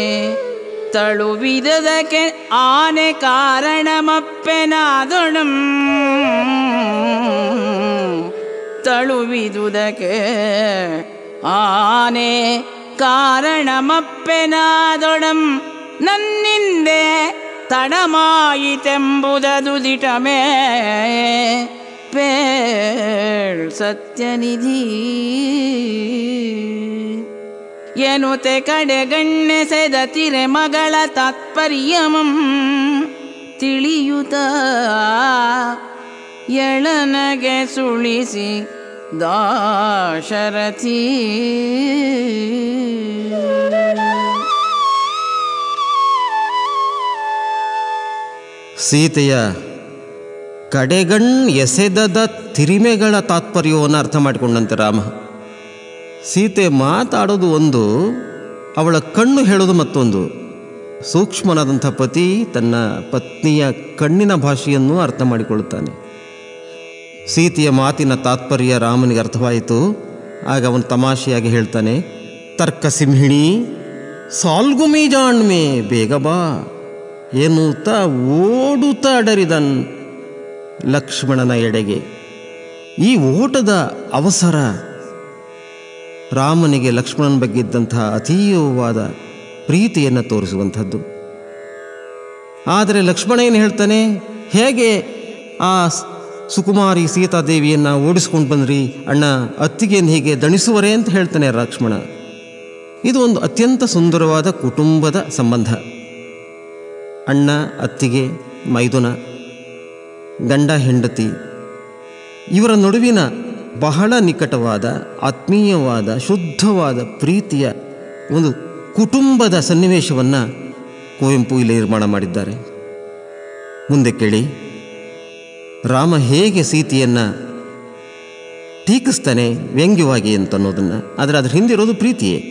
[SPEAKER 2] ತಳುವಿದದಕ್ಕೆ ಆನೆ ಕಾರಣಮಪ್ಪೆನಾದೊಡಂ ತಳುವಿದುದಕ್ಕೆ ಆನೆ ಕಾರಣಮಪ್ಪೆನಾದೊಡಂ ನನ್ನಿಂದೆ ತಡಮಾಯಿತೆಂಬುದದು ದಿಟಮೇ ಪೇಳ್ ಸತ್ಯನಿಧಿ ಎನುತೆ ಕಡೆಗಣ್ಣೆಸೆದ ತಿರೆ ಮಗಳ ತಾತ್ಪರ್ಯಮಂ ತಿಳಿಯುತ್ತ ಎಳನಗೆ ಸುಳಿಸಿ ದಾಶರಥಿ
[SPEAKER 1] ಸೀತೆಯ ಕಡೆಗಣ್ ಎಸೆದದ ತಿರಿಮೆಗಳ ತಾತ್ಪರ್ಯವನ್ನು ಅರ್ಥ ಮಾಡಿಕೊಂಡಂತೆ ರಾಮ ಸೀತೆ ಮಾತಾಡೋದು ಒಂದು ಅವಳ ಕಣ್ಣು ಹೇಳೋದು ಮತ್ತೊಂದು ಸೂಕ್ಷ್ಮನಾದಂಥ ಪತಿ ತನ್ನ ಪತ್ನಿಯ ಕಣ್ಣಿನ ಭಾಷೆಯನ್ನು ಅರ್ಥ ಮಾಡಿಕೊಳ್ಳುತ್ತಾನೆ ಸೀತೆಯ ಮಾತಿನ ತಾತ್ಪರ್ಯ ರಾಮನಿಗೆ ಅರ್ಥವಾಯಿತು ಆಗ ಅವನು ತಮಾಷೆಯಾಗಿ ಹೇಳ್ತಾನೆ ತರ್ಕ ಸಿಂಹಿಣಿ ಸಾಲ್ಗುಮಿ ಜಾಣ್ಮೆ ಬೇಗ ಬಾ ಎನ್ನುತ್ತಾ ಓಡುತ್ತಾ ಅಡರಿದನ್ ಲಕ್ಷ್ಮಣನ ಎಡೆಗೆ ಈ ಓಟದ ಅವಸರ ರಾಮನಿಗೆ ಲಕ್ಷ್ಮಣನ ಬಗ್ಗೆ ಇದ್ದಂತಹ ಅತೀವವಾದ ಪ್ರೀತಿಯನ್ನು ತೋರಿಸುವಂಥದ್ದು ಆದರೆ ಲಕ್ಷ್ಮಣ ಏನು ಹೇಳ್ತಾನೆ ಹೇಗೆ ಆ ಸ್- ಸುಕುಮಾರಿ ಸೀತಾದೇವಿಯನ್ನು ಓಡಿಸ್ಕೊಂಡು ಬಂದ್ರಿ ಅಣ್ಣ ಅತ್ತಿಗೆಯನ್ನು ಹೀಗೆ ದಣಿಸುವರೇ ಅಂತ ಹೇಳ್ತಾನೆ ಲಕ್ಷ್ಮಣ ಇದು ಒಂದು ಅತ್ಯಂತ ಸುಂದರವಾದ ಕುಟುಂಬದ ಸಂಬಂಧ ಅಣ್ಣ ಅತ್ತಿಗೆ ಮೈದುನ ಗಂಡ ಹೆಂಡತಿ ಇವರ ನಡುವಿನ ಬಹಳ ನಿಕಟವಾದ ಆತ್ಮೀಯವಾದ ಶುದ್ಧವಾದ ಪ್ರೀತಿಯ ಒಂದು ಕುಟುಂಬದ ಸನ್ನಿವೇಶವನ್ನು ಕುವೆಂಪು ಇಲ್ಲಿ ನಿರ್ಮಾಣ ಮಾಡಿದ್ದಾರೆ ಮುಂದೆ ಕೇಳಿ ರಾಮ ಹೇಗೆ ಸೀತೆಯನ್ನು ಟೀಕಿಸ್ತಾನೆ ವ್ಯಂಗ್ಯವಾಗಿ ಅಂತ ಅನ್ನೋದನ್ನು ಆದರೆ ಅದ್ರ ಹಿಂದಿರೋದು ಪ್ರೀತಿಯೇ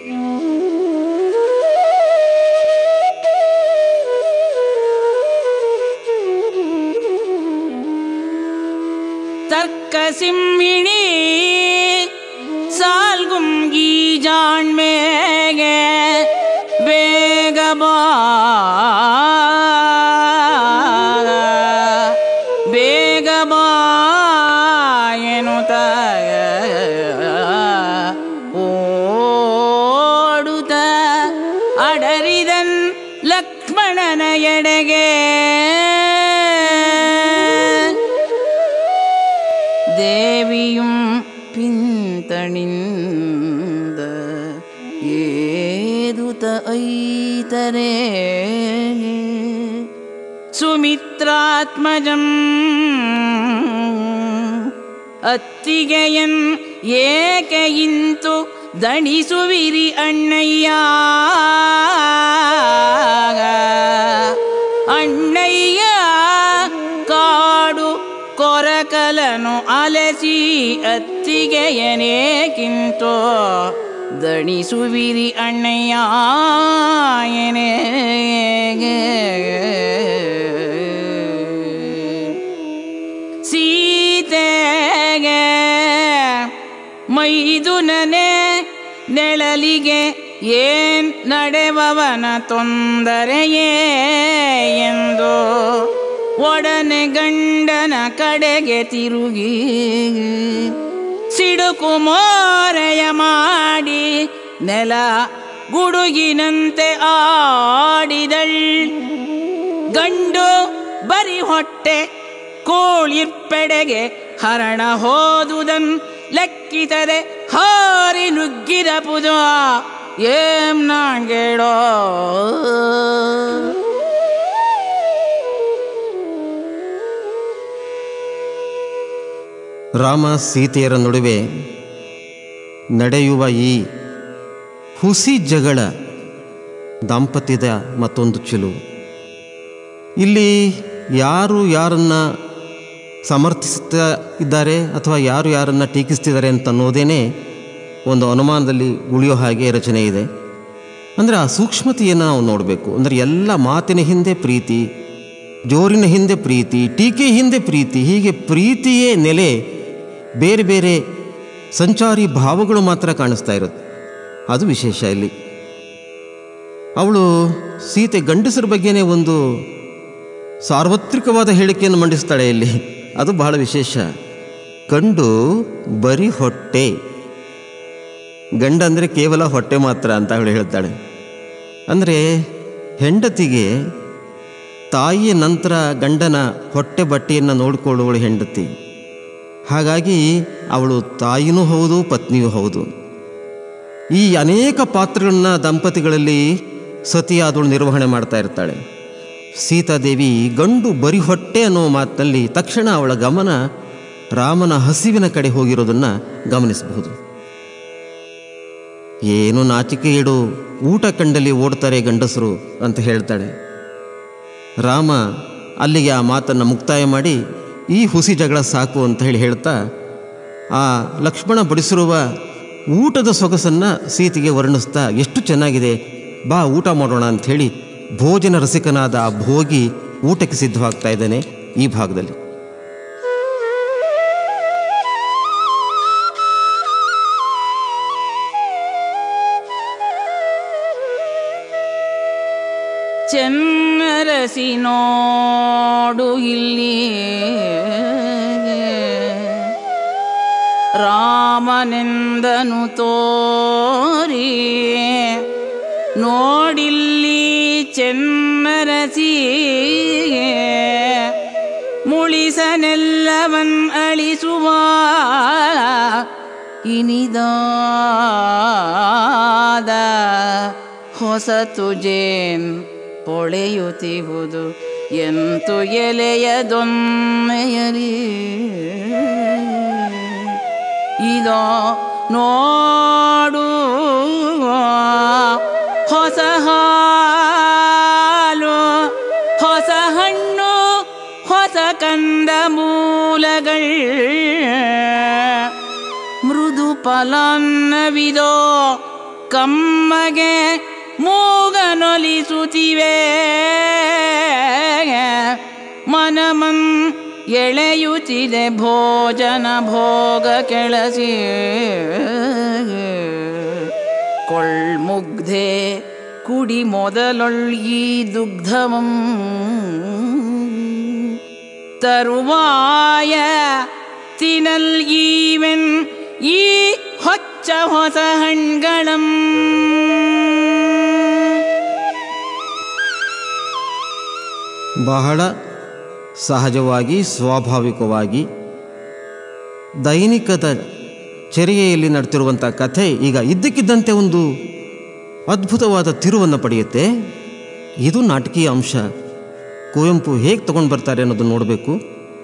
[SPEAKER 2] ತರ್ಕ ಸಿಂಹಿಣಿ ಸಾಲ್ಗುಂಗಿ ಜಾಣ್ಮೇಗೆ ಬೇಗ ಬಾ ಬೇಗ ಬಾ ಎನ್ನುತ್ತ ಓಡುತ್ತ ಅಡರಿದನ್ ಲಕ್ಷ್ಮಣನ ಎಡೆಗೆ ದೇವಿയും പിന്തണിന്ത ഏതുത ഐതരേ സുമിത്രാത്മജം ಅತ್ತಿಗೆಯನ್ ಏಕೆ ಇಂತು ದಣಿಸುವಿರಿ ಅಣ್ಣಯ್ಯ ಅಣ್ಣಯ್ಯ ಕಾಡು ಕೊರಕಲನು ಅಲೆಸಿ ಅತ್ತಿಗೆಯನೇಕಿಂತೋ ದಣಿಸುವಿರಿ ಅಣ್ಣಯ್ಯ ಏನೇ ಸೀತೆಗೆ ಮೈದುನನೆ ನೆಳಲಿಗೆ ಏನ್ ನಡೆವವನ ತೊಂದರೆಯೇ ಎಂದು ಒಡನೆ ಗಂಡನ ಕಡೆಗೆ ತಿರುಗಿ ಸಿಡುಕು ಮೋರೆಯ ಮಾಡಿ ನೆಲ ಗುಡುಗಿನಂತೆ ಆಡಿದಳ್ ಗಂಡು ಬರಿ ಹೊಟ್ಟೆ ಕೋಳಿರ್ಪೆಡೆಗೆ ಹರಣ ಹೋದುದನ್ ಲೆಕ್ಕಿದರೆ ಹಾರಿ ನುಗ್ಗಿದ ಪುದ ಏಂ ನಾಂಗೇಡೋ
[SPEAKER 1] ರಾಮ ಸೀತೆಯರ ನಡುವೆ ನಡೆಯುವ ಈ ಹುಸಿ ಜಗಳ ದಾಂಪತ್ಯದ ಮತ್ತೊಂದು ಚಿಲು ಇಲ್ಲಿ ಯಾರು ಯಾರನ್ನ ಸಮರ್ಥಿಸ್ತಾ ಇದ್ದಾರೆ ಅಥವಾ ಯಾರು ಯಾರನ್ನು ಟೀಕಿಸ್ತಿದ್ದಾರೆ ಅಂತ ಅನ್ನೋದೇನೆ ಒಂದು ಅನುಮಾನದಲ್ಲಿ ಉಳಿಯೋ ಹಾಗೆ ರಚನೆ ಇದೆ ಅಂದರೆ ಆ ಸೂಕ್ಷ್ಮತೆಯನ್ನು ನಾವು ನೋಡಬೇಕು ಅಂದರೆ ಎಲ್ಲ ಮಾತಿನ ಹಿಂದೆ ಪ್ರೀತಿ ಜೋರಿನ ಹಿಂದೆ ಪ್ರೀತಿ ಟೀಕೆ ಹಿಂದೆ ಪ್ರೀತಿ ಹೀಗೆ ಪ್ರೀತಿಯೇ ನೆಲೆ ಬೇರೆ ಬೇರೆ ಸಂಚಾರಿ ಭಾವಗಳು ಮಾತ್ರ ಕಾಣಿಸ್ತಾ ಇರುತ್ತೆ ಅದು ವಿಶೇಷ ಇಲ್ಲಿ ಅವಳು ಸೀತೆ ಗಂಡಸರ ಬಗ್ಗೆನೇ ಒಂದು ಸಾರ್ವತ್ರಿಕವಾದ ಹೇಳಿಕೆಯನ್ನು ಮಂಡಿಸ್ತಾಳೆ ಇಲ್ಲಿ ಅದು ಬಹಳ ವಿಶೇಷ ಗಂಡು ಬರೀ ಹೊಟ್ಟೆ ಗಂಡ ಅಂದರೆ ಕೇವಲ ಹೊಟ್ಟೆ ಮಾತ್ರ ಅಂತ ಅವಳು ಹೇಳ್ತಾಳೆ ಅಂದರೆ ಹೆಂಡತಿಗೆ ತಾಯಿಯ ನಂತರ ಗಂಡನ ಹೊಟ್ಟೆ ಬಟ್ಟೆಯನ್ನು ನೋಡಿಕೊಳ್ಳುವಳು ಹೆಂಡತಿ ಹಾಗಾಗಿ ಅವಳು ತಾಯಿನೂ ಹೌದು ಪತ್ನಿಯೂ ಹೌದು ಈ ಅನೇಕ ಪಾತ್ರಗಳನ್ನ ದಂಪತಿಗಳಲ್ಲಿ ಸತಿಯಾದವಳು ನಿರ್ವಹಣೆ ಮಾಡ್ತಾ ಇರ್ತಾಳೆ ಸೀತಾದೇವಿ ಗಂಡು ಬರಿ ಹೊಟ್ಟೆ ಅನ್ನೋ ಮಾತಿನಲ್ಲಿ ತಕ್ಷಣ ಅವಳ ಗಮನ ರಾಮನ ಹಸಿವಿನ ಕಡೆ ಹೋಗಿರೋದನ್ನು ಗಮನಿಸಬಹುದು ಏನು ನಾಚಿಕೆ ಇಡು ಊಟ ಕಂಡಲ್ಲಿ ಓಡ್ತಾರೆ ಗಂಡಸರು ಅಂತ ಹೇಳ್ತಾಳೆ ರಾಮ ಅಲ್ಲಿಗೆ ಆ ಮಾತನ್ನು ಮುಕ್ತಾಯ ಮಾಡಿ ಈ ಹುಸಿ ಜಗಳ ಸಾಕು ಅಂತ ಹೇಳಿ ಹೇಳ್ತಾ ಆ ಲಕ್ಷ್ಮಣ ಬಡಿಸಿರುವ ಊಟದ ಸೊಗಸನ್ನು ಸೀತೆಗೆ ವರ್ಣಿಸ್ತಾ ಎಷ್ಟು ಚೆನ್ನಾಗಿದೆ ಬಾ ಊಟ ಮಾಡೋಣ ಅಂಥೇಳಿ ಭೋಜನ ರಸಿಕನಾದ ಆ ಭೋಗಿ ಊಟಕ್ಕೆ ಸಿದ್ಧವಾಗ್ತಾ ಇದ್ದಾನೆ ಈ ಭಾಗದಲ್ಲಿ
[SPEAKER 2] ಚೆನ್ನರಸಿ ನೋಡು ಇಲ್ಲಿ ರಾಮನೆಂದನು ತೋರಿ ನೋಡಿಲ್ಲಿ ಚೆನ್ನರಸಿ ಮುಳಿಸನೆಲ್ಲವನ್ ಅಳಿಸುವ ಇನಿದಾದ ಹೊಸತು ಜೇನ್ ಹೊಳೆಯುತ್ತಿಹುದು ಎಂತು ಎಲೆಯದೊನ್ನೆಯಲಿ ಇದೋ ನೋಡು ಹೊಸ ಹಾಲು ಹೊಸ ಹಣ್ಣು ಹೊಸ ಕಂದ ಮೂಲಗಳ ಮೃದು ಫಲಾನ್ನವಿದೋ ಕಮ್ಮಗೆ ಮೂಗನೊಲಿಸುತ್ತಿವೆ ಮನಮನ್ ಎಳೆಯುತ್ತಿದೆ ಭೋಜನ ಭೋಗ ಕೆಳಸಿ ಕೊಳ್ಮುಗ್ಧೆ ಕುಡಿ ಮೊದಲೊಳ್ಗಿ ದುಗ್ಧವಂ ತರುವಾಯ ತಿನಲ್ ಈವೆನ್ ಈ ಹೊಚ್ಚ ಹೊಸ ಹಣ್ಗಳಂ
[SPEAKER 1] ಬಹಳ ಸಹಜವಾಗಿ ಸ್ವಾಭಾವಿಕವಾಗಿ ದೈನಿಕದ ಚರ್ಯೆಯಲ್ಲಿ ನಡೆತಿರುವಂಥ ಕಥೆ ಈಗ ಇದ್ದಕ್ಕಿದ್ದಂತೆ ಒಂದು ಅದ್ಭುತವಾದ ತಿರುವನ್ನು ಪಡೆಯುತ್ತೆ ಇದು ನಾಟಕೀಯ ಅಂಶ ಕುವೆಂಪು ಹೇಗೆ ತಗೊಂಡು ಬರ್ತಾರೆ ಅನ್ನೋದನ್ನು ನೋಡಬೇಕು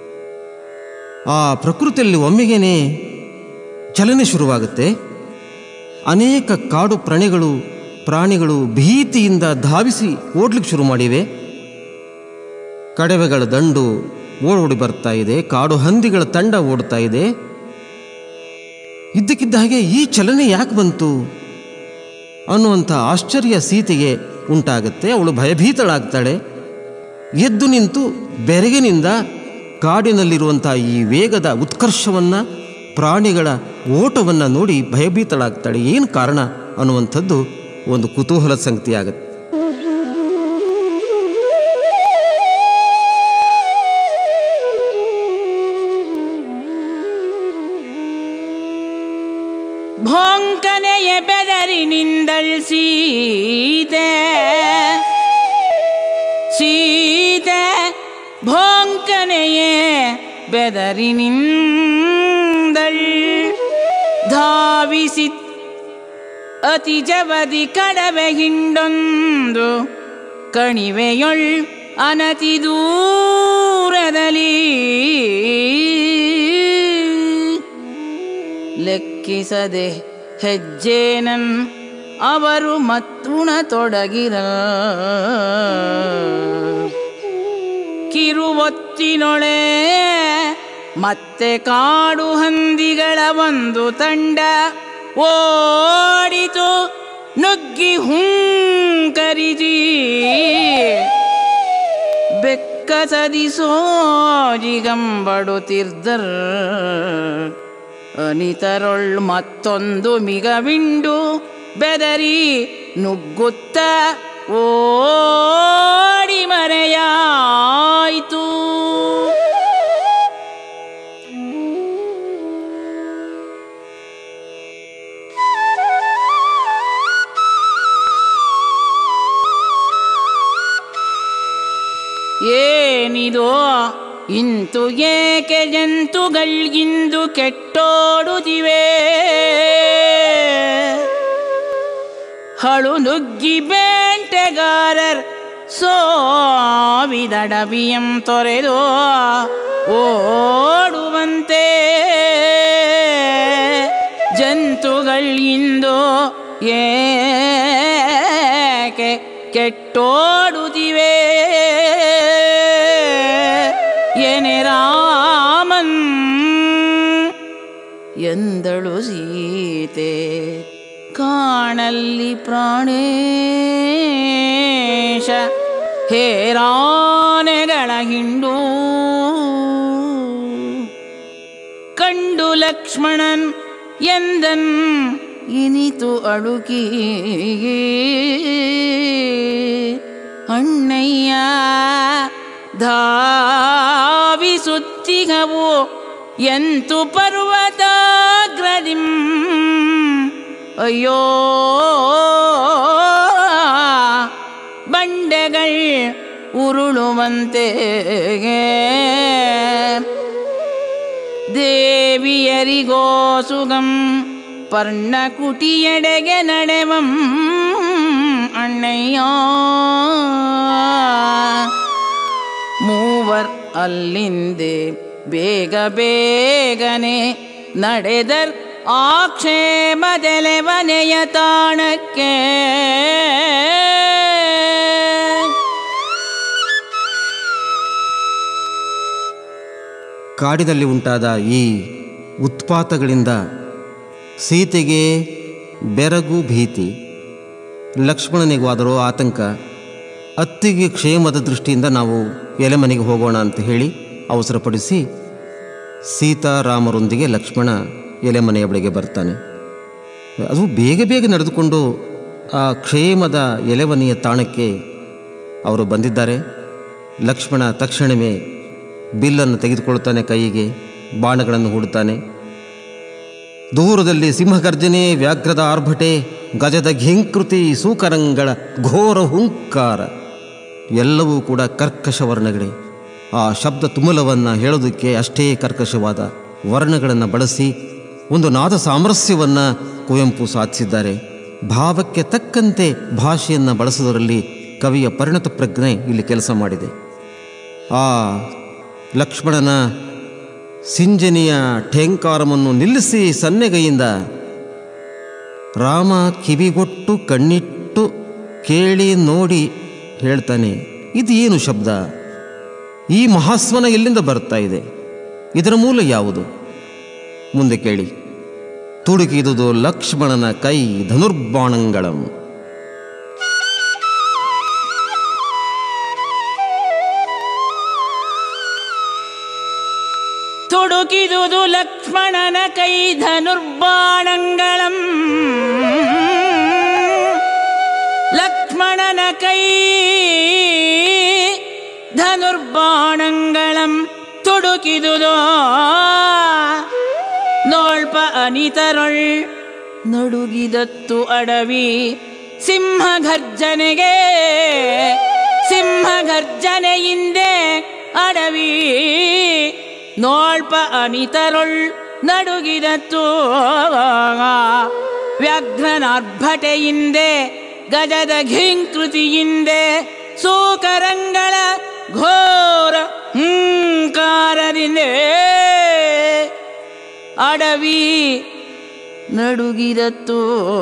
[SPEAKER 1] ಆ ಪ್ರಕೃತಿಯಲ್ಲಿ ಒಮ್ಮೆಗೇನೆ ಚಲನೆ ಶುರುವಾಗುತ್ತೆ ಅನೇಕ ಕಾಡು ಪ್ರಾಣಿಗಳು ಪ್ರಾಣಿಗಳು ಭೀತಿಯಿಂದ ಧಾವಿಸಿ ಓಡ್ಲಿಕ್ಕೆ ಶುರು ಮಾಡಿವೆ ಕಡವೆಗಳ ದಂಡು ಓಡೋಡಿ ಬರ್ತಾ ಇದೆ ಕಾಡು ಹಂದಿಗಳ ತಂಡ ಓಡ್ತಾ ಇದೆ ಇದ್ದಕ್ಕಿದ್ದ ಹಾಗೆ ಈ ಚಲನೆ ಯಾಕೆ ಬಂತು ಅನ್ನುವಂಥ ಆಶ್ಚರ್ಯ ಸೀತೆಗೆ ಉಂಟಾಗುತ್ತೆ ಅವಳು ಭಯಭೀತಳಾಗ್ತಾಳೆ ಎದ್ದು ನಿಂತು ಬೆರಗಿನಿಂದ ಕಾಡಿನಲ್ಲಿರುವಂಥ ಈ ವೇಗದ ಉತ್ಕರ್ಷವನ್ನು ಪ್ರಾಣಿಗಳ ಓಟವನ್ನು ನೋಡಿ ಭಯಭೀತಳಾಗ್ತಾಳೆ ಏನು ಕಾರಣ ಅನ್ನುವಂಥದ್ದು ಒಂದು ಕುತೂಹಲದ ಸಂಗತಿಯಾಗುತ್ತೆ
[SPEAKER 2] ಭೋಂಕನೆಯ ಬೆದರಿ ನಿಂದಳ್ ಸೀತೆ ಸೀತೆ ಭೋಂಕನೆಯೇ ಬೆದರಿ ನಿಂದಳ್ ಧಾವಿಸಿ ಅತಿ ಜವದಿ ಕಡವೆ ಹಿಂಡೊಂದು ಕಣಿವೆಯೊಳ್ ಅನತಿ ದೂರದಲ್ಲಿ ಲೆಕ್ಕಿಸದೆ ಹೆಜ್ಜೇನನ್ ಅವರು ಮತ್ತುಣ ತೊಡಗಿರ ಕಿರುವೊತ್ತಿನೊಳೆ ಮತ್ತೆ ಕಾಡು ಹಂದಿಗಳ ಒಂದು ತಂಡ ಓಡಿತು ನುಗ್ಗಿ ಹುಂಕರಿಜಿ ಬೆಕ್ಕಸದಿ ಸೋಜಿಗಂಬಡುತ್ತಿರ್ದರ್ ಅನಿತರೊಳ್ ಮತ್ತೊಂದು ಮಿಗವಿಂಡು ಬೆದರಿ ನುಗ್ಗುತ್ತ ಓಡಿ ಮರೆಯಾಯಿತು ಏನಿದೋ ಇಂತು ಏಕೆ ಜಂತುಗಳಿಂದು ಕೆಟ್ಟೋಡುತ್ತಿವೆ ಹಳು ನುಗ್ಗಿ ಬೇಂಟೆಗಾರರ್ ಸೋವಿದಡಬಿಯಂ ತೊರೆದು ಓಡುವಂತೆ ಜಂತುಗಳಿಂದು ಏಕೆ ಕೆಟ್ಟೋಡುತ್ತಿವೆ ಏನೇ ರಾಮನ್ ಎಂದಳು ಸೀತೆ ಕಾಣಲ್ಲಿ ಪ್ರಾಣೇಶ ಹೇರಾನೆಗಳ ಹಿಂಡು ಕಂಡು ಲಕ್ಷ್ಮಣನ್ ಎಂದನ್ ಇನಿತು ಅಡುಕಿ ಅಣ್ಣಯ್ಯ ಧಾವಿಸುತ್ತಿಗವು ಎಂತು ಪರ್ವತಾಗ್ರದಿಂ ಅಯ್ಯೋ ಬಂಡೆಗಳ್ ಉರುಳುವಂತೆ ದೇವಿಯರಿಗೋ ಸುಗಂ ಪರ್ಣಕುಟಿಯೆಡೆಗೆ ನಡೆವಂ ಅಣ್ಣಯ್ಯ ಮೂವರ್ ಅಲ್ಲಿಂದೆ ಬೇಗ ಬೇಗನೆ ನಡೆದರ್ ಆಕ್ಷೇಮದೆಲೆವನೆಯ ತಾಣಕ್ಕೆ
[SPEAKER 1] ಕಾಡಿನಲ್ಲಿ ಉಂಟಾದ ಈ ಉತ್ಪಾತಗಳಿಂದ ಸೀತೆಗೆ ಬೆರಗು ಭೀತಿ ಲಕ್ಷ್ಮಣನಿಗಾದರೂ ಆತಂಕ ಅತ್ತಿಗೆ ಕ್ಷೇಮದ ದೃಷ್ಟಿಯಿಂದ ನಾವು ಎಲೆಮನೆಗೆ ಹೋಗೋಣ ಅಂತ ಹೇಳಿ ಅವಸರಪಡಿಸಿ ಸೀತಾರಾಮರೊಂದಿಗೆ ಲಕ್ಷ್ಮಣ ಎಲೆಮನೆಯ ಬಳಿಗೆ ಬರ್ತಾನೆ ಅದು ಬೇಗ ಬೇಗ ನಡೆದುಕೊಂಡು ಆ ಕ್ಷೇಮದ ಎಲೆಮನೆಯ ತಾಣಕ್ಕೆ ಅವರು ಬಂದಿದ್ದಾರೆ ಲಕ್ಷ್ಮಣ ತಕ್ಷಣವೇ ಬಿಲ್ಲನ್ನು ತೆಗೆದುಕೊಳ್ತಾನೆ ಕೈಗೆ ಬಾಣಗಳನ್ನು ಹೂಡುತ್ತಾನೆ ದೂರದಲ್ಲಿ ಸಿಂಹಗರ್ಜನೆ ವ್ಯಾಘ್ರದ ಆರ್ಭಟೆ ಗಜದ ಘಿಂಕೃತಿ ಸೂಕರಂಗಳ ಘೋರ ಹುಂಕಾರ ಎಲ್ಲವೂ ಕೂಡ ಕರ್ಕಶ ವರ್ಣಗಳೇ ಆ ಶಬ್ದ ತುಮುಲವನ್ನು ಹೇಳೋದಕ್ಕೆ ಅಷ್ಟೇ ಕರ್ಕಶವಾದ ವರ್ಣಗಳನ್ನು ಬಳಸಿ ಒಂದು ನಾದ ಸಾಮರಸ್ಯವನ್ನು ಕುವೆಂಪು ಸಾಧಿಸಿದ್ದಾರೆ ಭಾವಕ್ಕೆ ತಕ್ಕಂತೆ ಭಾಷೆಯನ್ನು ಬಳಸುವುದರಲ್ಲಿ ಕವಿಯ ಪರಿಣತ ಪ್ರಜ್ಞೆ ಇಲ್ಲಿ ಕೆಲಸ ಮಾಡಿದೆ ಆ ಲಕ್ಷ್ಮಣನ ಸಿಂಜನಿಯ ಠೇಂಕಾರವನ್ನು ನಿಲ್ಲಿಸಿ ಸನ್ನೆಗೈಯಿಂದ ರಾಮ ಕಿವಿಗೊಟ್ಟು ಕಣ್ಣಿಟ್ಟು ಕೇಳಿ ನೋಡಿ ಹೇಳ್ತಾನೆ ಇದು ಏನು ಶಬ್ದ ಈ ಮಹಾಸ್ವನ ಎಲ್ಲಿಂದ ಬರ್ತಾ ಇದೆ ಇದರ ಮೂಲ ಯಾವುದು ಮುಂದೆ ಕೇಳಿ ತುಡುಕಿದುದು ಲಕ್ಷ್ಮಣನ ಕೈ ಧನುರ್ಬಾಣಂಗಳಂ
[SPEAKER 2] ತುಡುಕಿದುದು ಲಕ್ಷ್ಮಣನ ಕೈ ಧನುರ್ಬಾಣಂಗಳಂ ಲಕ್ಷ್ಮಣನ ಕೈ ಧನುರ್ಬಾಣಂಗಳಂ ತುಡುಕಿದುದೋ ನೋಳ್ಪ ಅನಿತರೊಳ್ ನಡುಗಿದತ್ತು ಅಡವಿ ಸಿಂಹ ಘರ್ಜನೆಗೆ ಸಿಂಹ ಘರ್ಜನೆಯಿಂದೆ ಅಡವಿ ನೋಳ್ಪ ಅನಿತರೊಳ್ ನಡುಗಿದತ್ತು ವ್ಯಾಘ್ರನಾರ್ಭಟೆಯಿಂದೆ ಗಜದ ಘಿಂಕೃತಿಯಿಂದೆ ಸೂಕರಂಗಳ ಘೋರ ಹೂಂಕಾರದಿಂದೆ ಅಡವಿ ನಡುಗಿದತ್ತು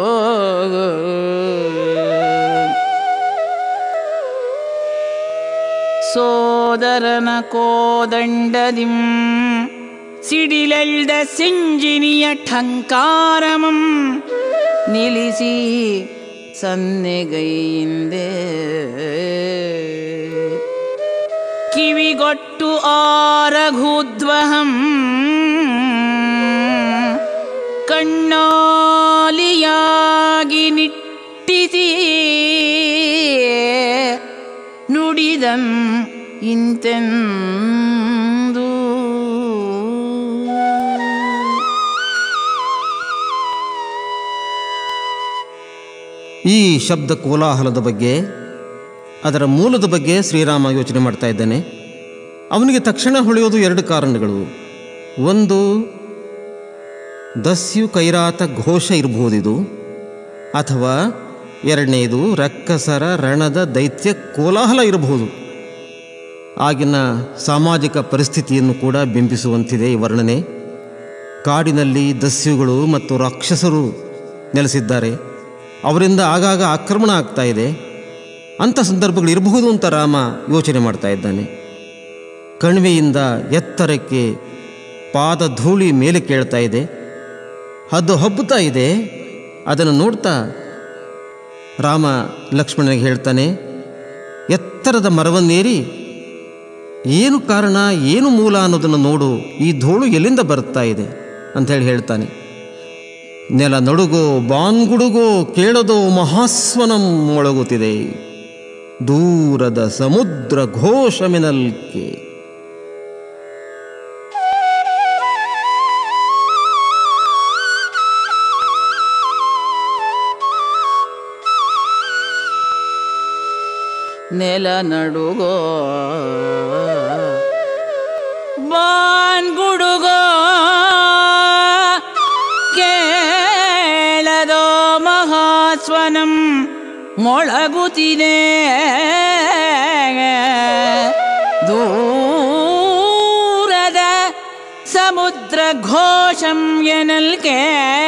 [SPEAKER 2] ಸೋದರನ ಕೋದಂಡದಿಂ ಸಿಡಿಲೆಳ್ದ ಸಿಂಜಿನಿಯ ಠಂಕಾರಮಂ ನಿಲ್ಲಿಸಿ ಸನ್ನೆಗೈಯಿಂದೆ ಕಿವಿಗೊಟ್ಟು ಆರಘೂದ್ವಹಂ ಕಣ್ಣಾಲಿಯಾಗಿ ನಿಟ್ಟಿಸಿ ನುಡಿದಂ ಇಂತೆಂದು
[SPEAKER 1] ಈ ಶಬ್ದ ಕೋಲಾಹಲದ ಬಗ್ಗೆ ಅದರ ಮೂಲದ ಬಗ್ಗೆ ಶ್ರೀರಾಮ ಯೋಚನೆ ಮಾಡ್ತಾ ಇದ್ದಾನೆ ಅವನಿಗೆ ತಕ್ಷಣ ಹೊಳೆಯೋದು ಎರಡು ಕಾರಣಗಳು ಒಂದು ದಸ್ಯು ಕೈರಾತ ಘೋಷ ಇರಬಹುದಿದು ಅಥವಾ ಎರಡನೆಯದು ರಕ್ಕಸರ ರಣದ ದೈತ್ಯ ಕೋಲಾಹಲ ಇರಬಹುದು ಆಗಿನ ಸಾಮಾಜಿಕ ಪರಿಸ್ಥಿತಿಯನ್ನು ಕೂಡ ಬಿಂಬಿಸುವಂತಿದೆ ಈ ವರ್ಣನೆ ಕಾಡಿನಲ್ಲಿ ದಸ್ಯುಗಳು ಮತ್ತು ರಾಕ್ಷಸರು ನೆಲೆಸಿದ್ದಾರೆ ಅವರಿಂದ ಆಗಾಗ ಆಕ್ರಮಣ ಆಗ್ತಾ ಇದೆ ಅಂಥ ಸಂದರ್ಭಗಳು ಇರಬಹುದು ಅಂತ ರಾಮ ಯೋಚನೆ ಮಾಡ್ತಾ ಇದ್ದಾನೆ ಕಣಿವೆಯಿಂದ ಎತ್ತರಕ್ಕೆ ಪಾದ ಧೂಳಿ ಮೇಲೆ ಕೇಳ್ತಾ ಇದೆ ಅದು ಹಬ್ಬುತ್ತಾ ಇದೆ ಅದನ್ನು ನೋಡ್ತಾ ರಾಮ ಲಕ್ಷ್ಮಣನಿಗೆ ಹೇಳ್ತಾನೆ ಎತ್ತರದ ಮರವನ್ನೇರಿ ಏನು ಕಾರಣ ಏನು ಮೂಲ ಅನ್ನೋದನ್ನು ನೋಡು ಈ ಧೂಳು ಎಲ್ಲಿಂದ ಬರ್ತಾ ಇದೆ ಅಂಥೇಳಿ ಹೇಳ್ತಾನೆ ನೆಲ ನಡುಗೋ ಬಾನ್ಗುಡುಗೋ ಕೇಳದೋ ಮಹಾಸ್ವನಂ ಮೊಳಗುತ್ತಿದೆ ದೂರದ ಸಮುದ್ರ ಘೋಷಮಿನಲ್ಕೆ
[SPEAKER 2] ನೆಲ ನಡುಗೋ ಬಾನ್ ಗುಡುಗೋ ಕೇಳದೋ ಮಹಾಸ್ವನಂ ಮೊಳಗುತ್ತಿದೆ ದೂರದ ಸಮುದ್ರ ಘೋಷಂ ಎನಲ್ಕೆ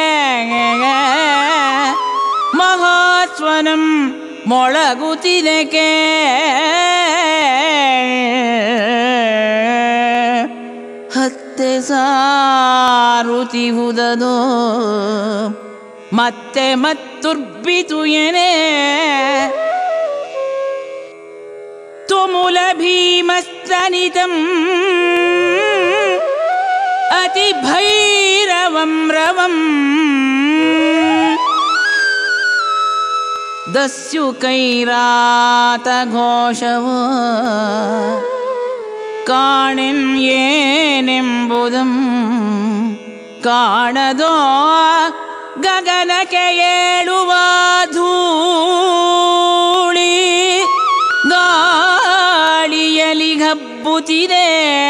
[SPEAKER 2] ಮಹಾಸ್ವನಂ ಮೊಳಗುತ್ತಿದೆ ಕೇ ಹತ್ತೆ ಸಾರುತಿಹುದದೋ ಮತ್ತೆ ಮತ್ತುರ್ಬಿತು ಎನೆ ತುಮುಲ ಭೀಮಸ್ತನಿತಂ ಅತಿ ಭೈರವಂ ರವಂ ದಸ್ಯು ಕೈರಾತ ಘೋಷವೋ ಕಾಣೆಂ ಏನೆಂಬುದಂ ಕಾಣದೋ ಗಗನಕ್ಕೆ ಏಳುವ ಧೂಳಿ ಗಾಳಿಯಲಿ ಹಬ್ಬುತ್ತಿದೆ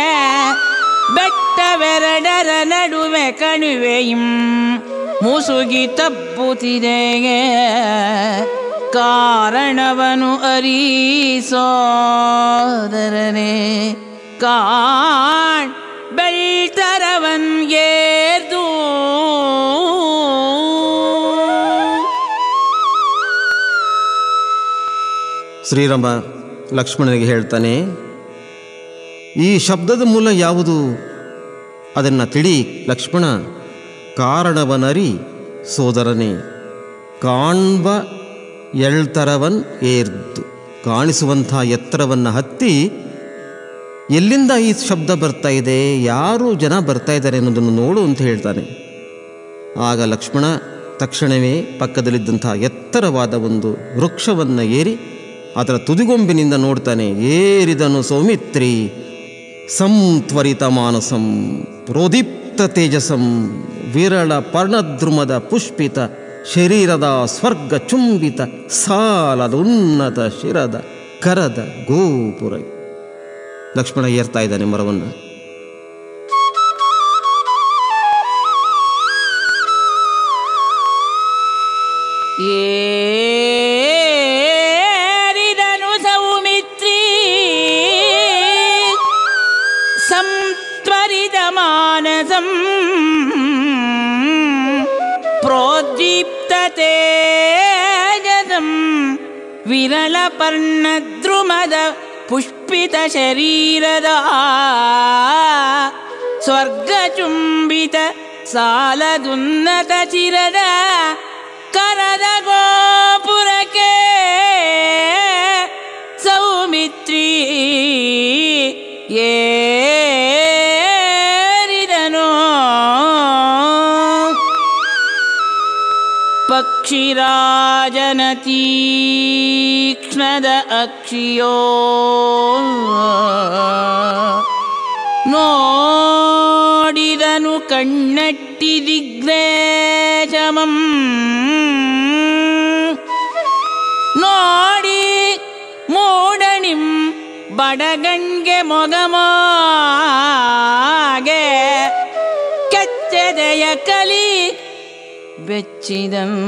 [SPEAKER 2] ಬೆಟ್ಟವೆರಡರ ನಡುವೆ ಕಣಿವೆಯಿಂ ಮುಸುಗಿ ತಪ್ಪುತ್ತಿದೆ ಕಾರಣವನು ಅರೀಸೋದರನೆ ಕಾಣ್ ಬೆಳ್ತರವನ್ ಏರ್ದು
[SPEAKER 1] ಶ್ರೀರಾಮ ಲಕ್ಷ್ಮಣನಿಗೆ ಹೇಳ್ತಾನೆ ಈ ಶಬ್ದದ ಮೂಲ ಯಾವುದು ಅದನ್ನು ತಿಳಿ ಲಕ್ಷ್ಮಣ ಕಾರಣವನರಿ ಸೋದರನೇ ಕಾಣ್ಬ ಎಳ್ತರವನ್ ಏರ್ದು ಕಾಣಿಸುವಂಥ ಎತ್ತರವನ್ನು ಹತ್ತಿ ಎಲ್ಲಿಂದ ಈ ಶಬ್ದ ಬರ್ತಾ ಇದೆ ಯಾರು ಜನ ಬರ್ತಾ ಇದ್ದಾರೆ ಅನ್ನೋದನ್ನು ನೋಡು ಅಂತ ಹೇಳ್ತಾನೆ ಆಗ ಲಕ್ಷ್ಮಣ ತಕ್ಷಣವೇ ಪಕ್ಕದಲ್ಲಿದ್ದಂಥ ಎತ್ತರವಾದ ಒಂದು ವೃಕ್ಷವನ್ನು ಏರಿ ಅದರ ತುದಿಗೊಂಬಿನಿಂದ ನೋಡ್ತಾನೆ ಏರಿದನು ಸೌಮಿತ್ರಿ ಸಂತ್ವರಿತ ಮಾನಸಂ ಪ್ರೋದೀಪ್ತ ತೇಜಸಂ ವಿರಳ ಪರ್ಣದ್ರುಮದ ಪುಷ್ಪಿತ ಶರೀರದ ಸ್ವರ್ಗ ಚುಂಬಿತ ಸಾಲದ ಉನ್ನತ ಶಿರದ ಕರದ ಗೋಪುರ ಲಕ್ಷ್ಮಣ ಏರ್ತಾ ಇದ್ದಾನೆ ಮರವನ್ನು
[SPEAKER 2] ಏರಿದನು ಸೌಮಿತ್ರಿ ಸಂತ್ವರಿತ ಮಾನಸಂ ಪ್ರೋದ್ದೀಪ್ತ ತೇಜಸಂ ವಿರಳ ಪರ್ಣದ್ರುಮದ ಪುಷ್ಪಿತ ಶರೀರದ ಸ್ವರ್ಗಚುಂಬಿತ ಸಾಲದುನ್ನತ ಚಿರದ ಕರದ ಗೋಪುರಕ್ಕೆ ಸೌಮಿತ್ರಿ ಏರಿದನು ಪಕ್ಷಿರಾಜನ ತೀಕ್ಷ್ಣದ ಅಕ್ಷಿಯೋ ನೋಡಿದನು ಕಣ್ಣಟ್ಟಿ ದಿಗ್ನೇಶಮಂ ನೋಡಿ ಮೂಡಣಿಂ ಬಡಗಣ್ಗೆ ಮೊಗಮಾಗೆ ಕೆಚ್ಚದೆಯ ಕಲಿ ಬೆಚ್ಚಿದಂ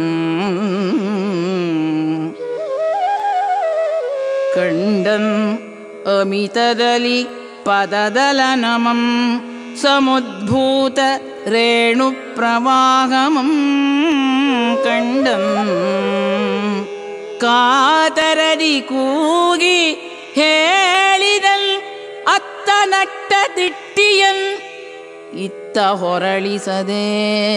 [SPEAKER 2] ಕಂಡಂ ಅಮಿತದಲ್ಲಿ ಪದದಲ ನಮಂ ಸಮುದ್ಭೂತ ರೇಣು ಪ್ರವಾಹಮಂ ಕಂಡಂ ಕಾತರದಿ ಕೂಗಿ ಹೇಳಿದಲ್ ಅತ್ತ ನಟ್ಟ ದಿಟ್ಟಿಯನ್ ಇತ್ತ ಹೊರಳಿಸದೆ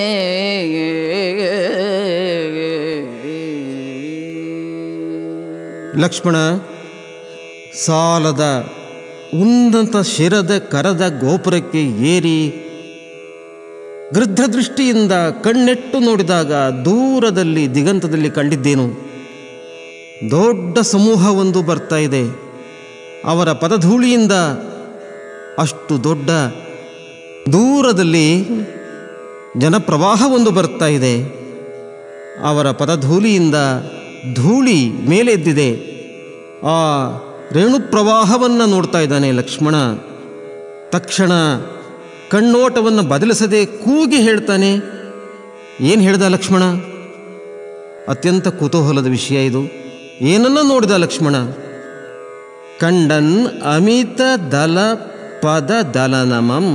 [SPEAKER 1] ಲಕ್ಷ್ಮಣ ಸಾಲದ ಉನ್ನತ ಶಿರದ ಕರದ ಗೋಪುರಕ್ಕೆ ಏರಿ ಗೃದ್ಧ ದೃಷ್ಟಿಯಿಂದ ಕಣ್ಣೆಟ್ಟು ನೋಡಿದಾಗ ದೂರದಲ್ಲಿ ದಿಗಂತದಲ್ಲಿ ಕಂಡಿದ್ದೇನು ದೊಡ್ಡ ಸಮೂಹವೊಂದು ಬರ್ತಾ ಇದೆ ಅವರ ಪದಧೂಳಿಯಿಂದ ಅಷ್ಟು ದೊಡ್ಡ ದೂರದಲ್ಲಿ ಜನಪ್ರವಾಹವೊಂದು ಬರ್ತಾ ಇದೆ ಅವರ ಪದಧೂಳಿಯಿಂದ ಧೂಳಿ ಮೇಲೆ ಎದ್ದಿದೆ ಆ ರೇಣು ಪ್ರವಾಹವನ್ನು ನೋಡ್ತಾ ಇದ್ದಾನೆ ಲಕ್ಷ್ಮಣ ತಕ್ಷಣ ಕಣ್ಣೋಟವನ್ನು ಬದಲಿಸದೆ ಕೂಗಿ ಹೇಳ್ತಾನೆ ಏನು ಹೇಳ್ದ ಲಕ್ಷ್ಮಣ ಅತ್ಯಂತ ಕುತೂಹಲದ ವಿಷಯ ಇದು ಏನನ್ನ ನೋಡಿದ ಲಕ್ಷ್ಮಣ ಕಂಡನ್ ಅಮಿತ ದಲ ಪದ ದಲನಮಂ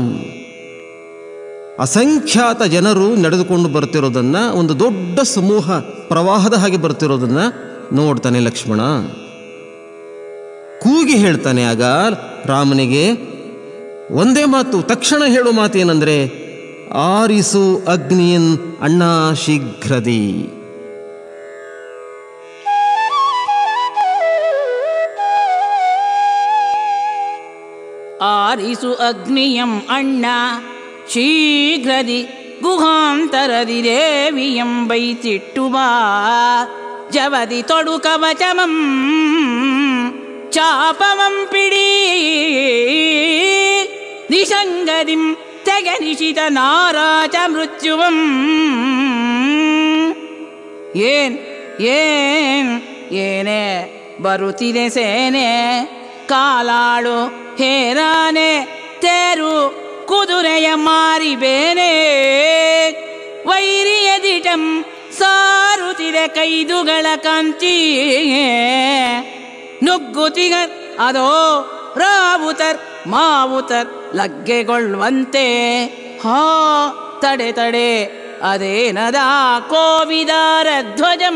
[SPEAKER 1] ಅಸಂಖ್ಯಾತ ಜನರು ನಡೆದುಕೊಂಡು ಬರ್ತಿರೋದನ್ನು ಒಂದು ದೊಡ್ಡ ಸಮೂಹ ಪ್ರವಾಹದ ಹಾಗೆ ಬರ್ತಿರೋದನ್ನು ನೋಡ್ತಾನೆ ಲಕ್ಷ್ಮಣ ಕೂಗಿ ಹೇಳ್ತಾನೆ ಆಗ ರಾಮನಿಗೆ ಒಂದೇ ಮಾತು ತಕ್ಷಣ ಹೇಳೋ ಮಾತು ಏನಂದ್ರೆ ಆರಿಸು ಅಗ್ನಿಯನ್ ಅಣ್ಣ ಶೀಘ್ರದಿ
[SPEAKER 2] ಆರಿಸು ಅಗ್ನಿಯಂ ಅಣ್ಣ ಶೀಘ್ರದಿ ಗುಹಾಂತರದಿ ದೇವಿಯಂ ಬೈತಿಟ್ಟು ಬಾ ಜವದಿ ತೊಡು ಕವಚಮಂ ಚಾಪಮಂ ಪಿಡಿ ನಿಶಂಗದಿಂ ತೆಗನಿಶಿತ ನಾರಾಚ ಮೃತ್ಯುವಂ ಏನ್ ಏನ್ ಏನೇ ಬರುತ್ತಿದೆ ಸೇನೆ ಕಾಲಾಳು ಹೇರಾನೆ ತೇರು ಕುದುರೆಯ ಮಾರಿಬೇನೆ ವೈರಿಯ ದಿಟಂ ಸಾರುತ್ತಿದೆ ಕೈದುಗಳ ಕಾಂತಿ ನುಗ್ಗುತಿಗ ಅದೋ ರಾವುತರ್ ಮಾವುತರ್ ಲಗ್ಗೆಗೊಳ್ಳುವಂತೆ ಹಾ ತಡೆ ತಡೆ ಅದೇನದ ಕೋವಿದಾರ ಧ್ವಜಂ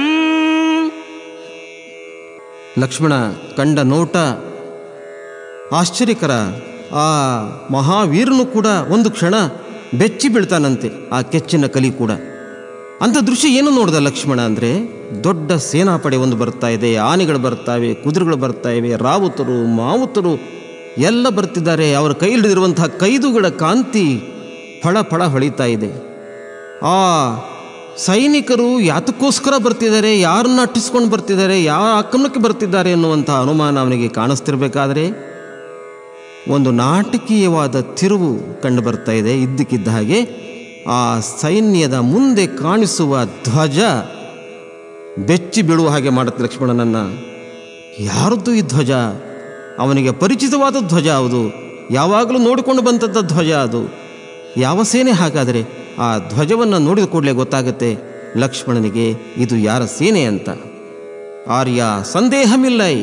[SPEAKER 1] ಲಕ್ಷ್ಮಣ ಕಂಡ ನೋಟ ಆಶ್ಚರ್ಯಕರ ಆ ಮಹಾವೀರನು ಕೂಡ ಒಂದು ಕ್ಷಣ ಬೆಚ್ಚಿ ಬೀಳ್ತಾನಂತೆ ಆ ಕೆಚ್ಚಿನ ಕಲಿ ಕೂಡ ಅಂಥ ದೃಶ್ಯ ಏನು ನೋಡ್ದ ಲಕ್ಷ್ಮಣ ಅಂದರೆ ದೊಡ್ಡ ಸೇನಾಪಡೆ ಒಂದು ಬರ್ತಾ ಇದೆ ಆನೆಗಳು ಬರ್ತಾವೆ ಕುದುರೆಗಳು ಬರ್ತಾ ಇವೆ ರಾವುತರು ಮಾವುತರು ಎಲ್ಲ ಬರ್ತಿದ್ದಾರೆ ಅವರ ಕೈಲಿರುವಂತಹ ಕೈದುಗಳ ಕಾಂತಿ ಫಳ ಫಳ ಹೊಳಿತಾ ಇದೆ ಆ ಸೈನಿಕರು ಯಾತಕ್ಕೋಸ್ಕರ ಬರ್ತಿದ್ದಾರೆ ಯಾರನ್ನ ಅಟ್ಟಿಸ್ಕೊಂಡು ಬರ್ತಿದ್ದಾರೆ ಯಾವ ಆಕ್ರಮಣಕ್ಕೆ ಬರ್ತಿದ್ದಾರೆ ಎನ್ನುವಂಥ ಅನುಮಾನ ಅವನಿಗೆ ಕಾಣಿಸ್ತಿರ್ಬೇಕಾದ್ರೆ ಒಂದು ನಾಟಕೀಯವಾದ ತಿರುವು ಕಂಡು ಬರ್ತಾ ಇದೆ ಇದ್ದಕ್ಕಿದ್ದ ಹಾಗೆ ಆ ಸೈನ್ಯದ ಮುಂದೆ ಕಾಣಿಸುವ ಧ್ವಜ ಬೆಚ್ಚಿ ಬೀಳುವ ಹಾಗೆ ಮಾಡುತ್ತೆ ಲಕ್ಷ್ಮಣನನ್ನ ಯಾರದ್ದು ಈ ಧ್ವಜ ಅವನಿಗೆ ಪರಿಚಿತವಾದ ಧ್ವಜ ಅದು ಯಾವಾಗಲೂ ನೋಡಿಕೊಂಡು ಬಂದದ್ದ ಧ್ವಜ ಅದು ಯಾವ ಸೇನೆ ಹಾಗಾದರೆ ಆ ಧ್ವಜವನ್ನು ನೋಡಿದ ಕೂಡಲೇ ಗೊತ್ತಾಗುತ್ತೆ ಲಕ್ಷ್ಮಣನಿಗೆ ಇದು ಯಾರ ಸೇನೆ ಅಂತ ಆರ್ಯ ಸಂದೇಹಮಿಲ್ಲೈ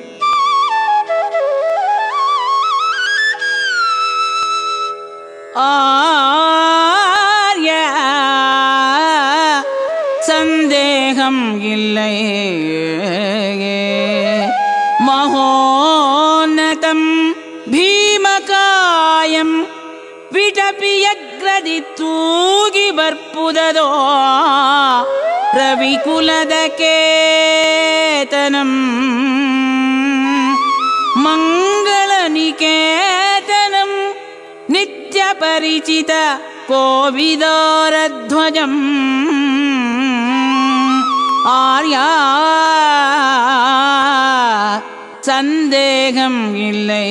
[SPEAKER 2] ஆர்ய சந்தேகம் இல்லை மகோன்னதம் ಭೀಮಕಾಯಂ ವಿಟಪಿಯಗ್ರದಿ ತೂಗಿ ಬರ್ಪುದದೋ ರವಿಕುಲದ ಕೇತನಂ ಮಂಗಳನಿಕೇತನಂ ನಿತ್ಯ ಪರಿಚಿತ ಕೋವಿದಾರಧ್ವಜಂ ಆರ್ಯ சந்தேகம் இல்லை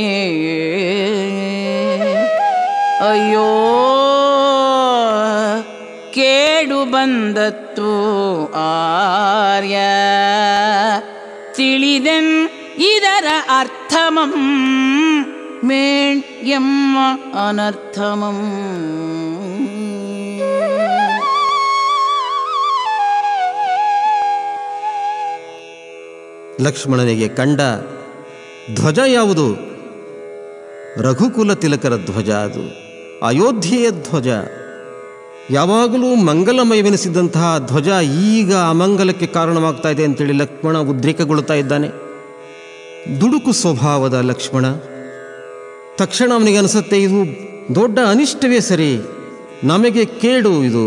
[SPEAKER 2] ಅಯ್ಯೋ ಕೇಡು ಬಂದತ್ತು ಆರ್ಯ ತಿಳಿದೆನ್ ಇದರ ಅರ್ಥಮಂ ಮೇಣ್ ಎಮ್ಮ ಅನರ್ಥಮಂ
[SPEAKER 1] ಲಕ್ಷ್ಮಣನಿಗೆ ಕಂಡ ಧ್ವಜ ಯಾವುದು ರಘುಕುಲ ತಿಲಕರ ಧ್ವಜ ಅದು ಅಯೋಧ್ಯೆಯ ಧ್ವಜ ಯಾವಾಗಲೂ ಮಂಗಲಮಯವೆನಿಸಿದಂತಹ ಧ್ವಜ ಈಗ ಅಮಂಗಲಕ್ಕೆ ಕಾರಣವಾಗ್ತಾ ಇದೆ ಅಂತೇಳಿ ಲಕ್ಷ್ಮಣ ಉದ್ರೇಕಗೊಳ್ಳುತ್ತಾ ಇದ್ದಾನೆ ದುಡುಕು ಸ್ವಭಾವದ ಲಕ್ಷ್ಮಣ ತಕ್ಷಣ ಅವನಿಗೆ ಅನಿಸುತ್ತೆ ಇದು ದೊಡ್ಡ ಅನಿಷ್ಟವೇ ಸರಿ ನಮಗೆ ಕೇಡು ಇದು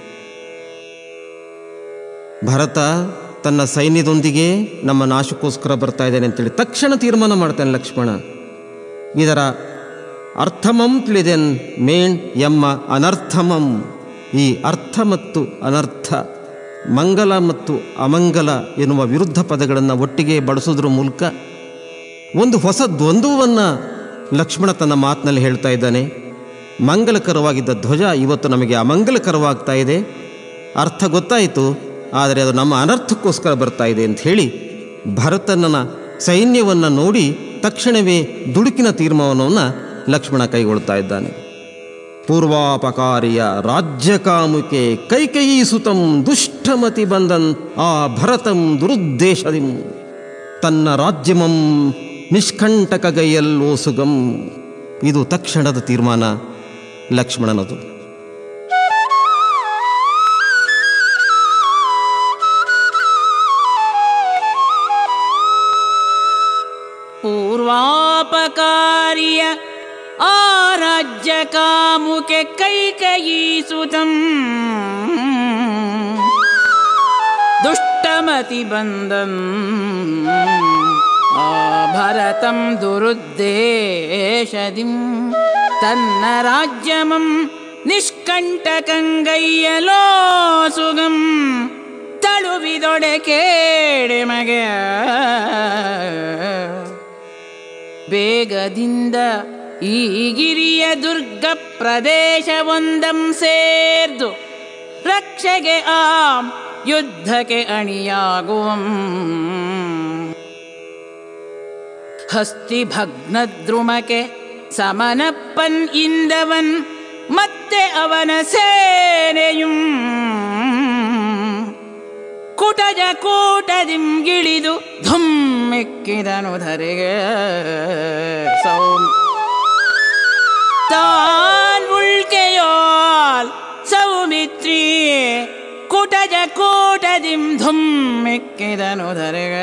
[SPEAKER 1] ಭರತ ತನ್ನ ಸೈನ್ಯದೊಂದಿಗೆ ನಮ್ಮ ನಾಶಕ್ಕೋಸ್ಕರ ಬರ್ತಾ ಇದ್ದಾನೆ ಅಂತೇಳಿ ತಕ್ಷಣ ತೀರ್ಮಾನ ಮಾಡ್ತಾನೆ ಲಕ್ಷ್ಮಣ ಇದರ ಅರ್ಥಮಂ ತಿಳಿದೆನ್ ಮೇಣ್ ಎಮ್ಮ ಅನರ್ಥಮಂ ಈ ಅರ್ಥ ಮತ್ತು ಅನರ್ಥ ಮಂಗಲ ಮತ್ತು ಅಮಂಗಲ ಎನ್ನುವ ವಿರುದ್ಧ ಪದಗಳನ್ನು ಒಟ್ಟಿಗೆ ಬಳಸೋದ್ರ ಮೂಲಕ ಒಂದು ಹೊಸ ದ್ವಂದ್ವವನ್ನು ಲಕ್ಷ್ಮಣ ತನ್ನ ಮಾತಿನಲ್ಲಿ ಹೇಳ್ತಾ ಇದ್ದಾನೆ ಮಂಗಲಕರವಾಗಿದ್ದ ಧ್ವಜ ಇವತ್ತು ನಮಗೆ ಅಮಂಗಲಕರವಾಗ್ತಾ ಇದೆ ಅರ್ಥ ಗೊತ್ತಾಯಿತು ಆದರೆ ಅದು ನಮ್ಮ ಅನರ್ಥಕ್ಕೋಸ್ಕರ ಬರ್ತಾ ಇದೆ ಅಂತ ಹೇಳಿ ಭರತನ ಸೈನ್ಯವನ್ನು ನೋಡಿ ತಕ್ಷಣವೇ ದುಡುಕಿನ ತೀರ್ಮಾನವನ್ನು ಲಕ್ಷ್ಮಣ ಕೈಗೊಳ್ತಾ ಇದ್ದಾನೆ ಪೂರ್ವಾಪಕಾರಿಯ ರಾಜ್ಯಕಾಮುಕೆ ಕೈಕೈಸುತಂ ದುಷ್ಟಮತಿ ಬಂದನ್ ಆ ಭರತಂ ದುರುದ್ದೇಶದಿಂ ತನ್ನ ರಾಜ್ಯಮಂ ನಿಷ್ಕಂಟಕಗೈಯಲ್ಲೋಸುಗಂ ಇದು ತಕ್ಷಣದ ತೀರ್ಮಾನ ಲಕ್ಷ್ಮಣನದು
[SPEAKER 2] ಪೂರ್ವಾಪಕಾರಿಯ ಆರಾಜ್ಯ ಕಾಮುಕೆ ಕೈಕಯೀಸುತಂ ದುಷ್ಟಮತಿ ಬಂದಂ ಆ ಭರತಂ ದುರುದ್ದೇಶದಿಂ ತನ್ನ ರಾಜ್ಯಮಂ ನಿಷ್ಕಂಟಕಂಗಯ್ಯಲೋ ಸುಗಂ ತಳುವಿದೊಡೆ ಕೇಡೆ ಮಗೆ ಬೇಗದಿಂದ ಈ ಗಿರಿಯ ದುರ್ಗ ಪ್ರದೇಶವೊಂದಂ ಸೇರ್ದು ರಕ್ಷೆಗೆ ಆಂ ಯುದ್ಧಕ್ಕೆ ಅಣಿಯಾಗುವಂ ಹಸ್ತಿ ಭಗ್ನದ್ರುಮಕೆ ಸಮನಪ್ಪನ್ ಇಂದವನ್ ಮತ್ತೆ ಅವನ ಸೇನೆಯುಂ ಕುಟಜ ಕೂಟದಿಂ ಗಿಳಿದು ಧುಮ್ಮೆಕ್ಕಿದನು ಧರೆಗೆ ಸೌಮ್ ತಾನ್ ಉಳ್ಕೆಯೋಲ್ ಸೌಮಿತ್ರಿ ಕುಟಜ ಕೂಟದಿಂ ಧುಮ್ಮೆಕ್ಕಿದನು ಧರೆಗೆ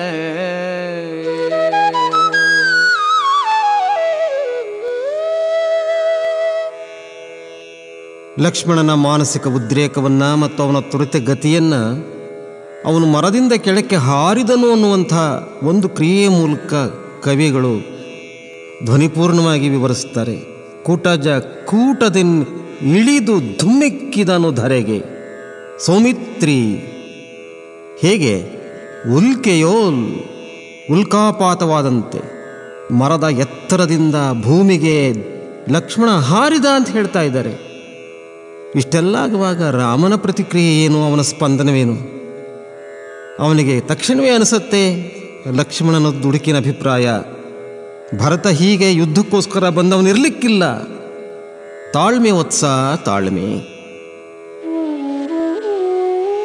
[SPEAKER 1] ಲಕ್ಷ್ಮಣನ ಮಾನಸಿಕ ಉದ್ರೇಕವನ್ನು ಮತ್ತು ಅವನ ತ್ವರಿತ ಗತಿಯನ್ನು ಅವನು ಮರದಿಂದ ಕೆಳಕ್ಕೆ ಹಾರಿದನು ಅನ್ನುವಂಥ ಒಂದು ಕ್ರಿಯೆಯ ಮೂಲಕ ಕವಿಗಳು ಧ್ವನಿಪೂರ್ಣವಾಗಿ ವಿವರಿಸ್ತಾರೆ ಕೂಟಜ ಕೂಟದಿನ್ ಇಳಿದು ಧುಮ್ಮೆಕ್ಕಿದನು ಧರೆಗೆ ಸೌಮಿತ್ರಿ ಹೇಗೆ ಉಲ್ಕೆಯೋಲ್ ಉಲ್ಕಾಪಾತವಾದಂತೆ ಮರದ ಎತ್ತರದಿಂದ ಭೂಮಿಗೆ ಲಕ್ಷ್ಮಣ ಹಾರಿದ ಅಂತ ಹೇಳ್ತಾ ಇದ್ದಾರೆ ಇಷ್ಟೆಲ್ಲ ಆಗುವಾಗ ರಾಮನ ಪ್ರತಿಕ್ರಿಯೆ ಏನು ಅವನ ಸ್ಪಂದನವೇನು ಅವನಿಗೆ ತಕ್ಷಣವೇ ಅನಿಸುತ್ತೆ ಲಕ್ಷ್ಮಣನ ದುಡುಕಿನ ಅಭಿಪ್ರಾಯ ಭರತ ಹೀಗೆ ಯುದ್ಧಕ್ಕೋಸ್ಕರ ಬಂದವನಿರಲಿಕ್ಕಿಲ್ಲ ತಾಳ್ಮೆ ವತ್ಸ ತಾಳ್ಮೆ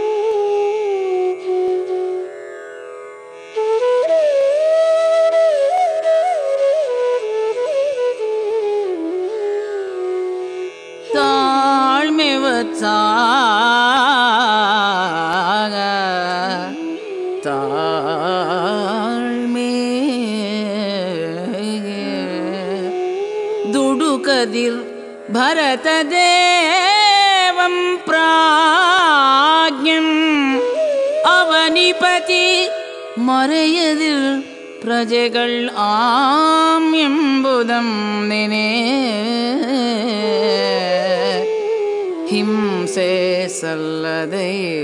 [SPEAKER 2] ತಾಳ್ಮೆ ದುಡುಕದಿರ್ ಭರತದೇವಂ ಪ್ರಾಜ್ಞಂ ಅವನಿಪತಿ ಮರೆಯದಿರ್ ಪ್ರಜೆಗಳ್ ಆಮ್ ಎಂಬುದಂ ನೆನೆ ಹಿಂಸೆ ಸಲ್ಲದೆ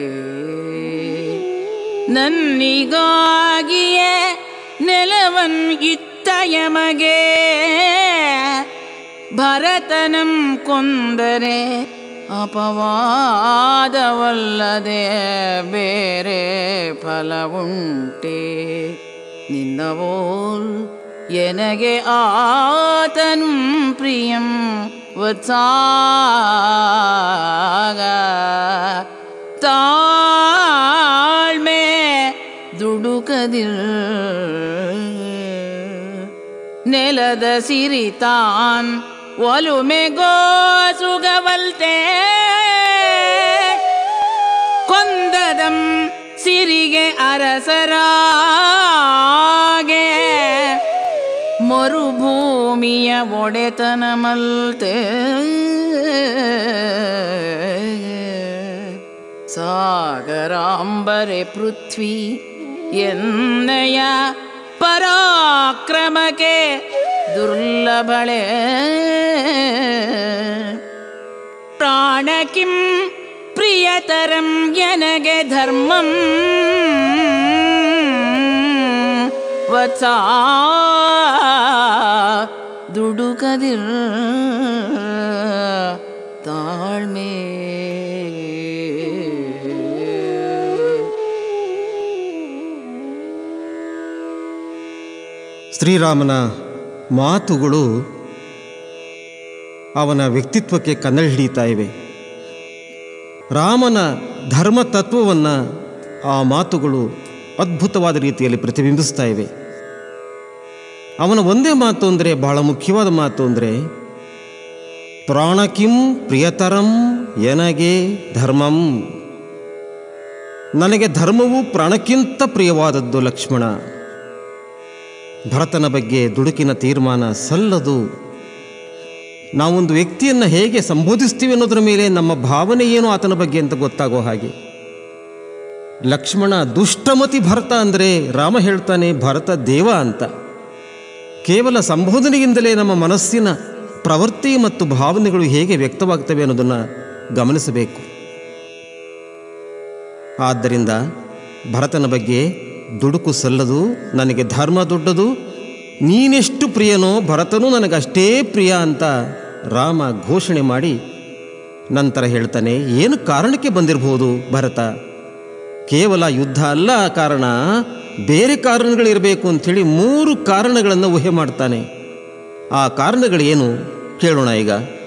[SPEAKER 2] ನನ್ನಿಗಾಗಿಯೇ ನೆಲವನ್ ಇತ್ತ ಯಮಗೆ ಭರತನಂ ಕೊಂದರೆ ಅಪವಾದವಲ್ಲದೆ ಬೇರೆ ಫಲವುಂಟೆ ನಿನ್ನವೋಲ್ ಎನಗೆ ಆತನು ಪ್ರಿಯಂ ವತ್ಸಾಗ ತಾಳ್ಮೆ ದುಡುಕದಿರ್ ನೆಲದ ಸಿರಿತಾನ್ ಒಲುಮೆಗೋ ಸುಗವಲ್ತೆ ಕೊಂದದಂ ಸಿರಿಗೆ ಅರಸರಾಗೆ ಮರುಭೂಮಿಯ ಒಡೆತನ ಮಲ್ತೆ ಸಾಗರಾಂಬರೆ ಪೃಥ್ವಿ ಎನ್ನಯ ಪರಾಕ್ರಮಕ್ಕೆ ದುರ್ಲಭಳೆ ಪ್ರಾಣಕಿಂ ಪ್ರಿಯತರಂ ಎನಗೆ ಧರ್ಮಂ ವತ್ಸ ದುಡುಕದಿರ್ ತಾಳ್ಮೆ
[SPEAKER 1] ಶ್ರೀರಾಮನ ಮಾತುಗಳು ಅವನ ವ್ಯಕ್ತಿತ್ವಕ್ಕೆ ಕನ್ನಡಿ ಹಿಡಿತಾ ಇವೆ ರಾಮನ ಧರ್ಮ ತತ್ವವನ್ನು ಆ ಮಾತುಗಳು ಅದ್ಭುತವಾದ ರೀತಿಯಲ್ಲಿ ಪ್ರತಿಬಿಂಬಿಸ್ತಾ ಇವೆ ಅವನ ಒಂದೇ ಮಾತು ಅಂದರೆ ಬಹಳ ಮುಖ್ಯವಾದ ಮಾತು ಅಂದರೆ ಪ್ರಾಣಕಿಂ ಪ್ರಿಯತರಂ ಎನಗೆ ಧರ್ಮಂ ನನಗೆ ಧರ್ಮವು ಪ್ರಾಣಕ್ಕಿಂತ ಪ್ರಿಯವಾದದ್ದು ಲಕ್ಷ್ಮಣ ಭರತನ ಬಗ್ಗೆ ದುಡುಕಿನ ತೀರ್ಮಾನ ಸಲ್ಲದು ನಾವೊಂದು ವ್ಯಕ್ತಿಯನ್ನು ಹೇಗೆ ಸಂಬೋಧಿಸ್ತೀವಿ ಅನ್ನೋದರ ಮೇಲೆ ನಮ್ಮ ಭಾವನೆ ಏನು ಆತನ ಬಗ್ಗೆ ಅಂತ ಗೊತ್ತಾಗೋ ಹಾಗೆ ಲಕ್ಷ್ಮಣ ದುಷ್ಟಮತಿ ಭರತ ಅಂದರೆ ರಾಮ ಹೇಳ್ತಾನೆ ಭರತ ದೇವ ಅಂತ ಕೇವಲ ಸಂಬೋಧನೆಯಿಂದಲೇ ನಮ್ಮ ಮನಸ್ಸಿನ ಪ್ರವೃತ್ತಿ ಮತ್ತು ಭಾವನೆಗಳು ಹೇಗೆ ವ್ಯಕ್ತವಾಗ್ತವೆ ಅನ್ನೋದನ್ನು ಗಮನಿಸಬೇಕು ಆದ್ದರಿಂದ ಭರತನ ಬಗ್ಗೆ ದುಡುಕು ಸಲ್ಲದು ನನಗೆ ಧರ್ಮ ದೊಡ್ಡದು ನೀನೆಷ್ಟು ಪ್ರಿಯನೋ ಭರತನೂ ನನಗಷ್ಟೇ ಪ್ರಿಯ ಅಂತ ರಾಮ ಘೋಷಣೆ ಮಾಡಿ ನಂತರ ಹೇಳ್ತಾನೆ ಏನು ಕಾರಣಕ್ಕೆ ಬಂದಿರಬಹುದು ಭರತ ಕೇವಲ ಯುದ್ಧ ಅಲ್ಲ ಆ ಕಾರಣ ಬೇರೆ ಕಾರಣಗಳಿರಬೇಕು ಅಂಥೇಳಿ ಮೂರು ಕಾರಣಗಳನ್ನು ಊಹೆ ಮಾಡ್ತಾನೆ ಆ ಕಾರಣಗಳೇನು ಕೇಳೋಣ ಈಗ